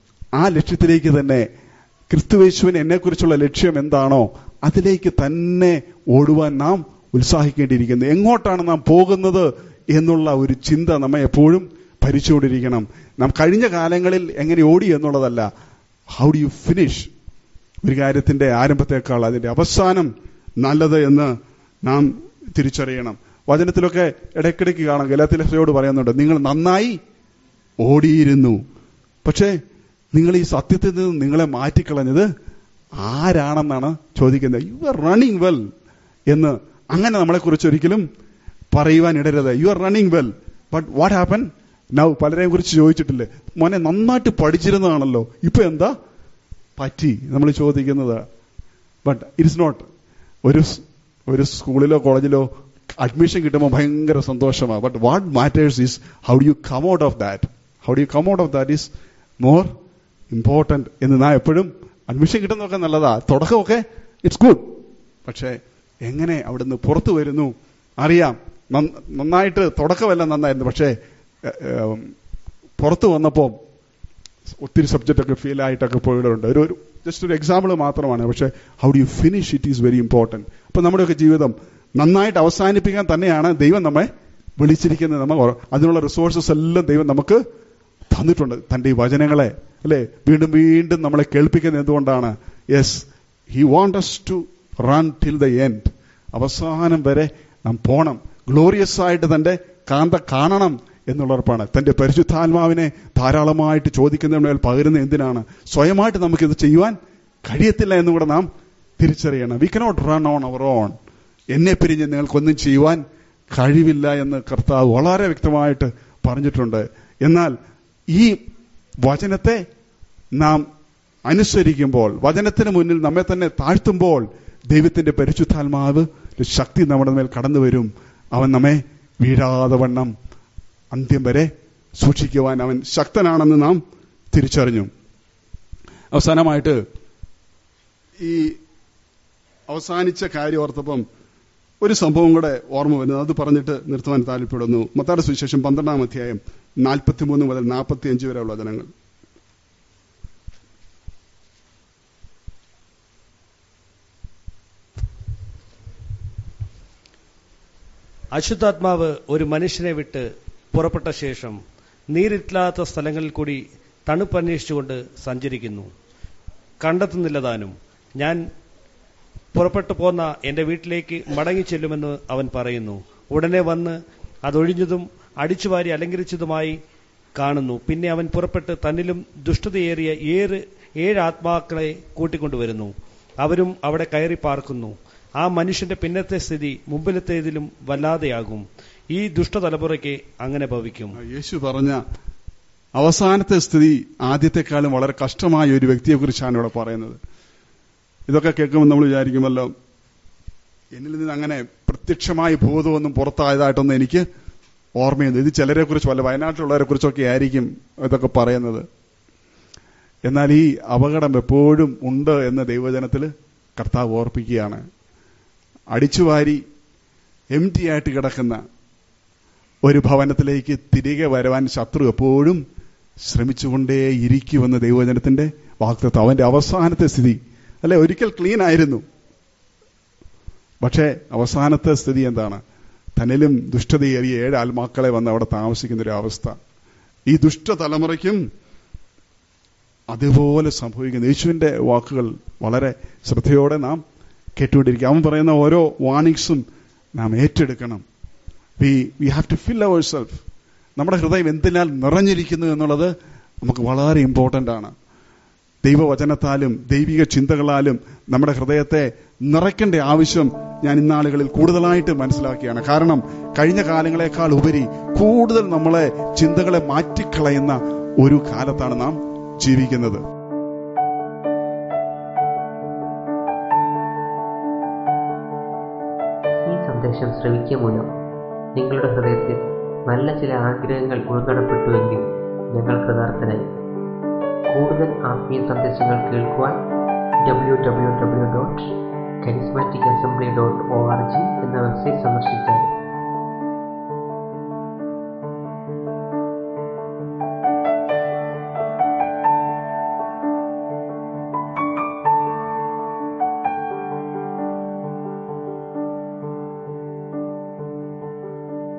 ആ ലക്ഷ്യത്തിലേക്ക് തന്നെ ക്രിസ്തുവേശുവിന് എന്നെക്കുറിച്ചുള്ള ലക്ഷ്യം എന്താണോ അതിലേക്ക് തന്നെ ഓടുവാൻ നാം ഉത്സാഹിക്കേണ്ടിയിരിക്കുന്നു എങ്ങോട്ടാണ് നാം പോകുന്നത് എന്നുള്ള ഒരു ചിന്ത നമ്മെ എപ്പോഴും ഭരിച്ചുകൊണ്ടിരിക്കണം നാം കഴിഞ്ഞ കാലങ്ങളിൽ എങ്ങനെ ഓടി എന്നുള്ളതല്ല ഹൗ ഡു യു ഫിനിഷ് ഒരു കാര്യത്തിന്റെ ആരംഭത്തെക്കാൾ അതിന്റെ അവസാനം നല്ലത് എന്ന് നാം തിരിച്ചറിയണം വചനത്തിലൊക്കെ ഇടയ്ക്കിടയ്ക്ക് കാണാം ഗലാത്തിലയോട് പറയുന്നുണ്ട് നിങ്ങൾ നന്നായി ഓടിയിരുന്നു പക്ഷേ നിങ്ങൾ ഈ സത്യത്തിൽ നിന്ന് നിങ്ങളെ മാറ്റിക്കളഞ്ഞത് ആരാണെന്നാണ് ചോദിക്കുന്നത് യു ആർ റണ്ണിങ് വെൽ എന്ന് അങ്ങനെ നമ്മളെക്കുറിച്ച് ഒരിക്കലും പറയുവാൻ ഇടരുത് you are running well but what happen now പലരെയും കുറിച്ച് ചോദിച്ചിട്ടില്ലേ മോനെ നന്നായിട്ട് പഠിച്ചിരുന്നതാണല്ലോ ഇപ്പൊ എന്താ പറ്റി നമ്മൾ ചോദിക്കുന്നത് ബട്ട് ഇറ്റ്സ് നോട്ട് ഒരു സ്- ഒരു സ്കൂളിലോ കോളേജിലോ അഡ്മിഷൻ കിട്ടുമ്പോൾ ഭയങ്കര സന്തോഷമാണ് but what matters is how do you come out of that how do you come out of that is more important എന്ന് നാം എപ്പോഴും അഡ്മിഷൻ കിട്ടുന്നതൊക്കെ നല്ലതാ തുടക്കമൊക്കെ ഇറ്റ്സ് ഗുഡ് പക്ഷേ എങ്ങനെ അവിടുന്ന് പുറത്തു വരുന്നു അറിയാം നന്ന- നന്നായിട്ട് തുടക്കമെല്ലാം നന്നായിരുന്നു പക്ഷേ ഏഹ്, ഏഹ്, പുറത്തു വന്നപ്പോൾ ഒത്തിരി സബ്ജക്റ്റ് ഒക്കെ ഫെയിൽ ആയിട്ടൊക്കെ പോയിട്ടുണ്ട് ഒരു ഒരു ജസ്റ്റ് ഒരു എക്സാമ്പിൾ മാത്രമാണ് പക്ഷേ how do you finish it is very important അപ്പൊ നമ്മുടെയൊക്കെ ജീവിതം നന്നായിട്ട് അവസാനിപ്പിക്കാൻ തന്നെയാണ് ദൈവം നമ്മെ വിളിച്ചിരിക്കുന്നത് നമ്മൾ ഓർ- അതിനുള്ള റിസോഴ്സസ് എല്ലാം ദൈവം നമുക്ക് തന്നിട്ടുണ്ട് തന്റെ ഈ വചനങ്ങളെ അല്ലെ വീണ്ടും വീണ്ടും നമ്മളെ കേൾപ്പിക്കുന്നത് എന്തുകൊണ്ടാണ് yes he want us to run till the end അവസാനം വരെ നാം പോണം ഗ്ലോറിയസ് ആയിട്ട് തന്റെ കാന്ത കാണണം എന്നുള്ള ഉറപ്പാണ് തന്റെ പരിശുദ്ധാത്മാവിനെ ധാരാളമായിട്ട് ചോദിക്കുന്നതിന് മേൽ പകരുന്ന എന്തിനാണ് സ്വയമായിട്ട് നമുക്കിത് ചെയ്യുവാൻ കഴിയത്തില്ല എന്നും കൂടെ നാം തിരിച്ചറിയണം we cannot run on our own എന്നെ പിരിഞ്ഞ് നിങ്ങൾക്കൊന്നും ചെയ്യുവാൻ കഴിവില്ല എന്ന് കർത്താവ് വളരെ വ്യക്തമായിട്ട് പറഞ്ഞിട്ടുണ്ട് എന്നാൽ ഈ വചനത്തെ നാം അനുസരിക്കുമ്പോൾ വചനത്തിന് മുന്നിൽ നമ്മെ തന്നെ താഴ്ത്തുമ്പോൾ ദൈവത്തിന്റെ പരിശുദ്ധാത്മാവ് ഒരു ശക്തി നമ്മുടെ മേൽ കടന്നു വരും അവൻ നമ്മെ വീഴാതെ വണ്ണം അന്ത്യം വരെ സൂക്ഷിക്കുവാൻ അവൻ ശക്തനാണെന്ന് നാം തിരിച്ചറിഞ്ഞു അവസാനമായിട്ട് ഈ അവസാനിച്ച കാര്യം ഓർത്തപ്പം ഒരു സംഭവം കൂടെ ഓർമ്മ വരുന്നത് അത് പറഞ്ഞിട്ട് നിർത്തുവാൻ താല്പര്യപ്പെടുന്നു മത്താടെ സുവിശേഷം പന്ത്രണ്ടാം അധ്യായം നാൽപ്പത്തിമൂന്ന് മുതൽ നാൽപ്പത്തി അഞ്ച് വരെയുള്ള വചനങ്ങൾ അശുദ്ധാത്മാവ് ഒരു മനുഷ്യനെ വിട്ട് പുറപ്പെട്ട ശേഷം നീരില്ലാത്ത സ്ഥലങ്ങളിൽ കൂടി തണുപ്പന്വേഷിച്ചുകൊണ്ട് സഞ്ചരിക്കുന്നു കണ്ടെത്തുന്നില്ല താനും ഞാൻ പുറപ്പെട്ടു പോന്ന എന്റെ വീട്ടിലേക്ക് മടങ്ങി ചെല്ലുമെന്ന് അവൻ പറയുന്നു ഉടനെ വന്ന് അതൊഴിഞ്ഞതും അടിച്ചുവാരി അലങ്കരിച്ചതുമായി കാണുന്നു പിന്നെ അവൻ പുറപ്പെട്ട് തന്നിലും ദുഷ്ടതയേറിയ ഏറ് ഏഴ് ആത്മാക്കളെ കൂട്ടിക്കൊണ്ടുവരുന്നു അവരും അവിടെ കയറി പാർക്കുന്നു ആ മനുഷ്യന്റെ പിന്നത്തെ സ്ഥിതി മുമ്പിലത്തേതിലും വല്ലാതെയാകും ഈ ദുഷ്ടതലമുറയ്ക്ക് അങ്ങനെ ഭവിക്കും യേശു പറഞ്ഞ അവസാനത്തെ സ്ഥിതി ആദ്യത്തെക്കാളും വളരെ കഷ്ടമായ ഒരു വ്യക്തിയെക്കുറിച്ചാണ് ഇവിടെ പറയുന്നത് ഇതൊക്കെ കേൾക്കുമ്പോൾ നമ്മൾ വിചാരിക്കുമല്ലോ എന്നിൽ നിന്ന് അങ്ങനെ പ്രത്യക്ഷമായി ബോധമൊന്നും പുറത്തായതായിട്ടൊന്നും എനിക്ക് ഓർമ്മയുണ്ട് ഇത് ചിലരെ കുറിച്ച് വല്ല വയനാട്ടിലുള്ളവരെ കുറിച്ചൊക്കെ ആയിരിക്കും ഇതൊക്കെ പറയുന്നത് എന്നാൽ ഈ അപകടം എപ്പോഴും ഉണ്ട് എന്ന് ദൈവജനത്തിൽ കർത്താവ് ഓർപ്പിക്കുകയാണ് അടിച്ചുവാരി എം ടി ആയിട്ട് കിടക്കുന്ന ഒരു ഭവനത്തിലേക്ക് തിരികെ വരുവാൻ ശത്രു എപ്പോഴും ശ്രമിച്ചുകൊണ്ടേയിരിക്കുമെന്ന് ദൈവവചനത്തിന്റെ വാക്തത്വം അവന്റെ അവസാനത്തെ സ്ഥിതി അല്ലെ ഒരിക്കൽ ക്ലീൻ ആയിരുന്നു പക്ഷേ അവസാനത്തെ സ്ഥിതി എന്താണ് തന്നിലും ദുഷ്ടതയേറിയ ഏഴ് ആത്മാക്കളെ വന്ന് അവിടെ താമസിക്കുന്ന ഒരു അവസ്ഥ ഈ ദുഷ്ടതലമുറയ്ക്കും അതുപോലെ സംഭവിക്കുന്നു യേശുവിന്റെ വാക്കുകൾ വളരെ ശ്രദ്ധയോടെ നാം കേട്ടുകൊണ്ടിരിക്കുക അവൻ പറയുന്ന ഓരോ വാണിങ്സും നാം ഏറ്റെടുക്കണം we we have to fill our self നമ്മുടെ ഹൃദയം എന്തിനാൽ നിറഞ്ഞിരിക്കുന്നു എന്നുള്ളത് നമുക്ക് വളരെ ഇമ്പോർട്ടൻ്റ് ആണ് ദൈവവചനത്താലും ദൈവിക ചിന്തകളാലും നമ്മുടെ ഹൃദയത്തെ നിറയ്ക്കേണ്ട ആവശ്യം ഞാൻ ഇന്നാളുകളിൽ കൂടുതലായിട്ട് മനസ്സിലാക്കിയാണ് കാരണം കഴിഞ്ഞ കാലങ്ങളെക്കാൾ ഉപരി കൂടുതൽ നമ്മളെ ചിന്തകളെ മാറ്റിക്കളയുന്ന ഒരു കാലത്താണ് നാം ജീവിക്കുന്നത് ഈ സന്ദേശം ശ്രവിക്കുക മൂലം നിങ്ങളുടെ ഹൃദയത്തിൽ നല്ല ചില ആഗ്രഹങ്ങൾ ഉൾക്കടപ്പെട്ടുവെങ്കിൽ ഞങ്ങൾ കൃതാർത്ഥനായി കൂടുതൽ ആത്മീയ സന്ദേശങ്ങൾ കേൾക്കുവാൻ W W W dot charismatic assembly dot O R G എന്ന വെബ്സൈറ്റ് സന്ദർശിച്ചാൽ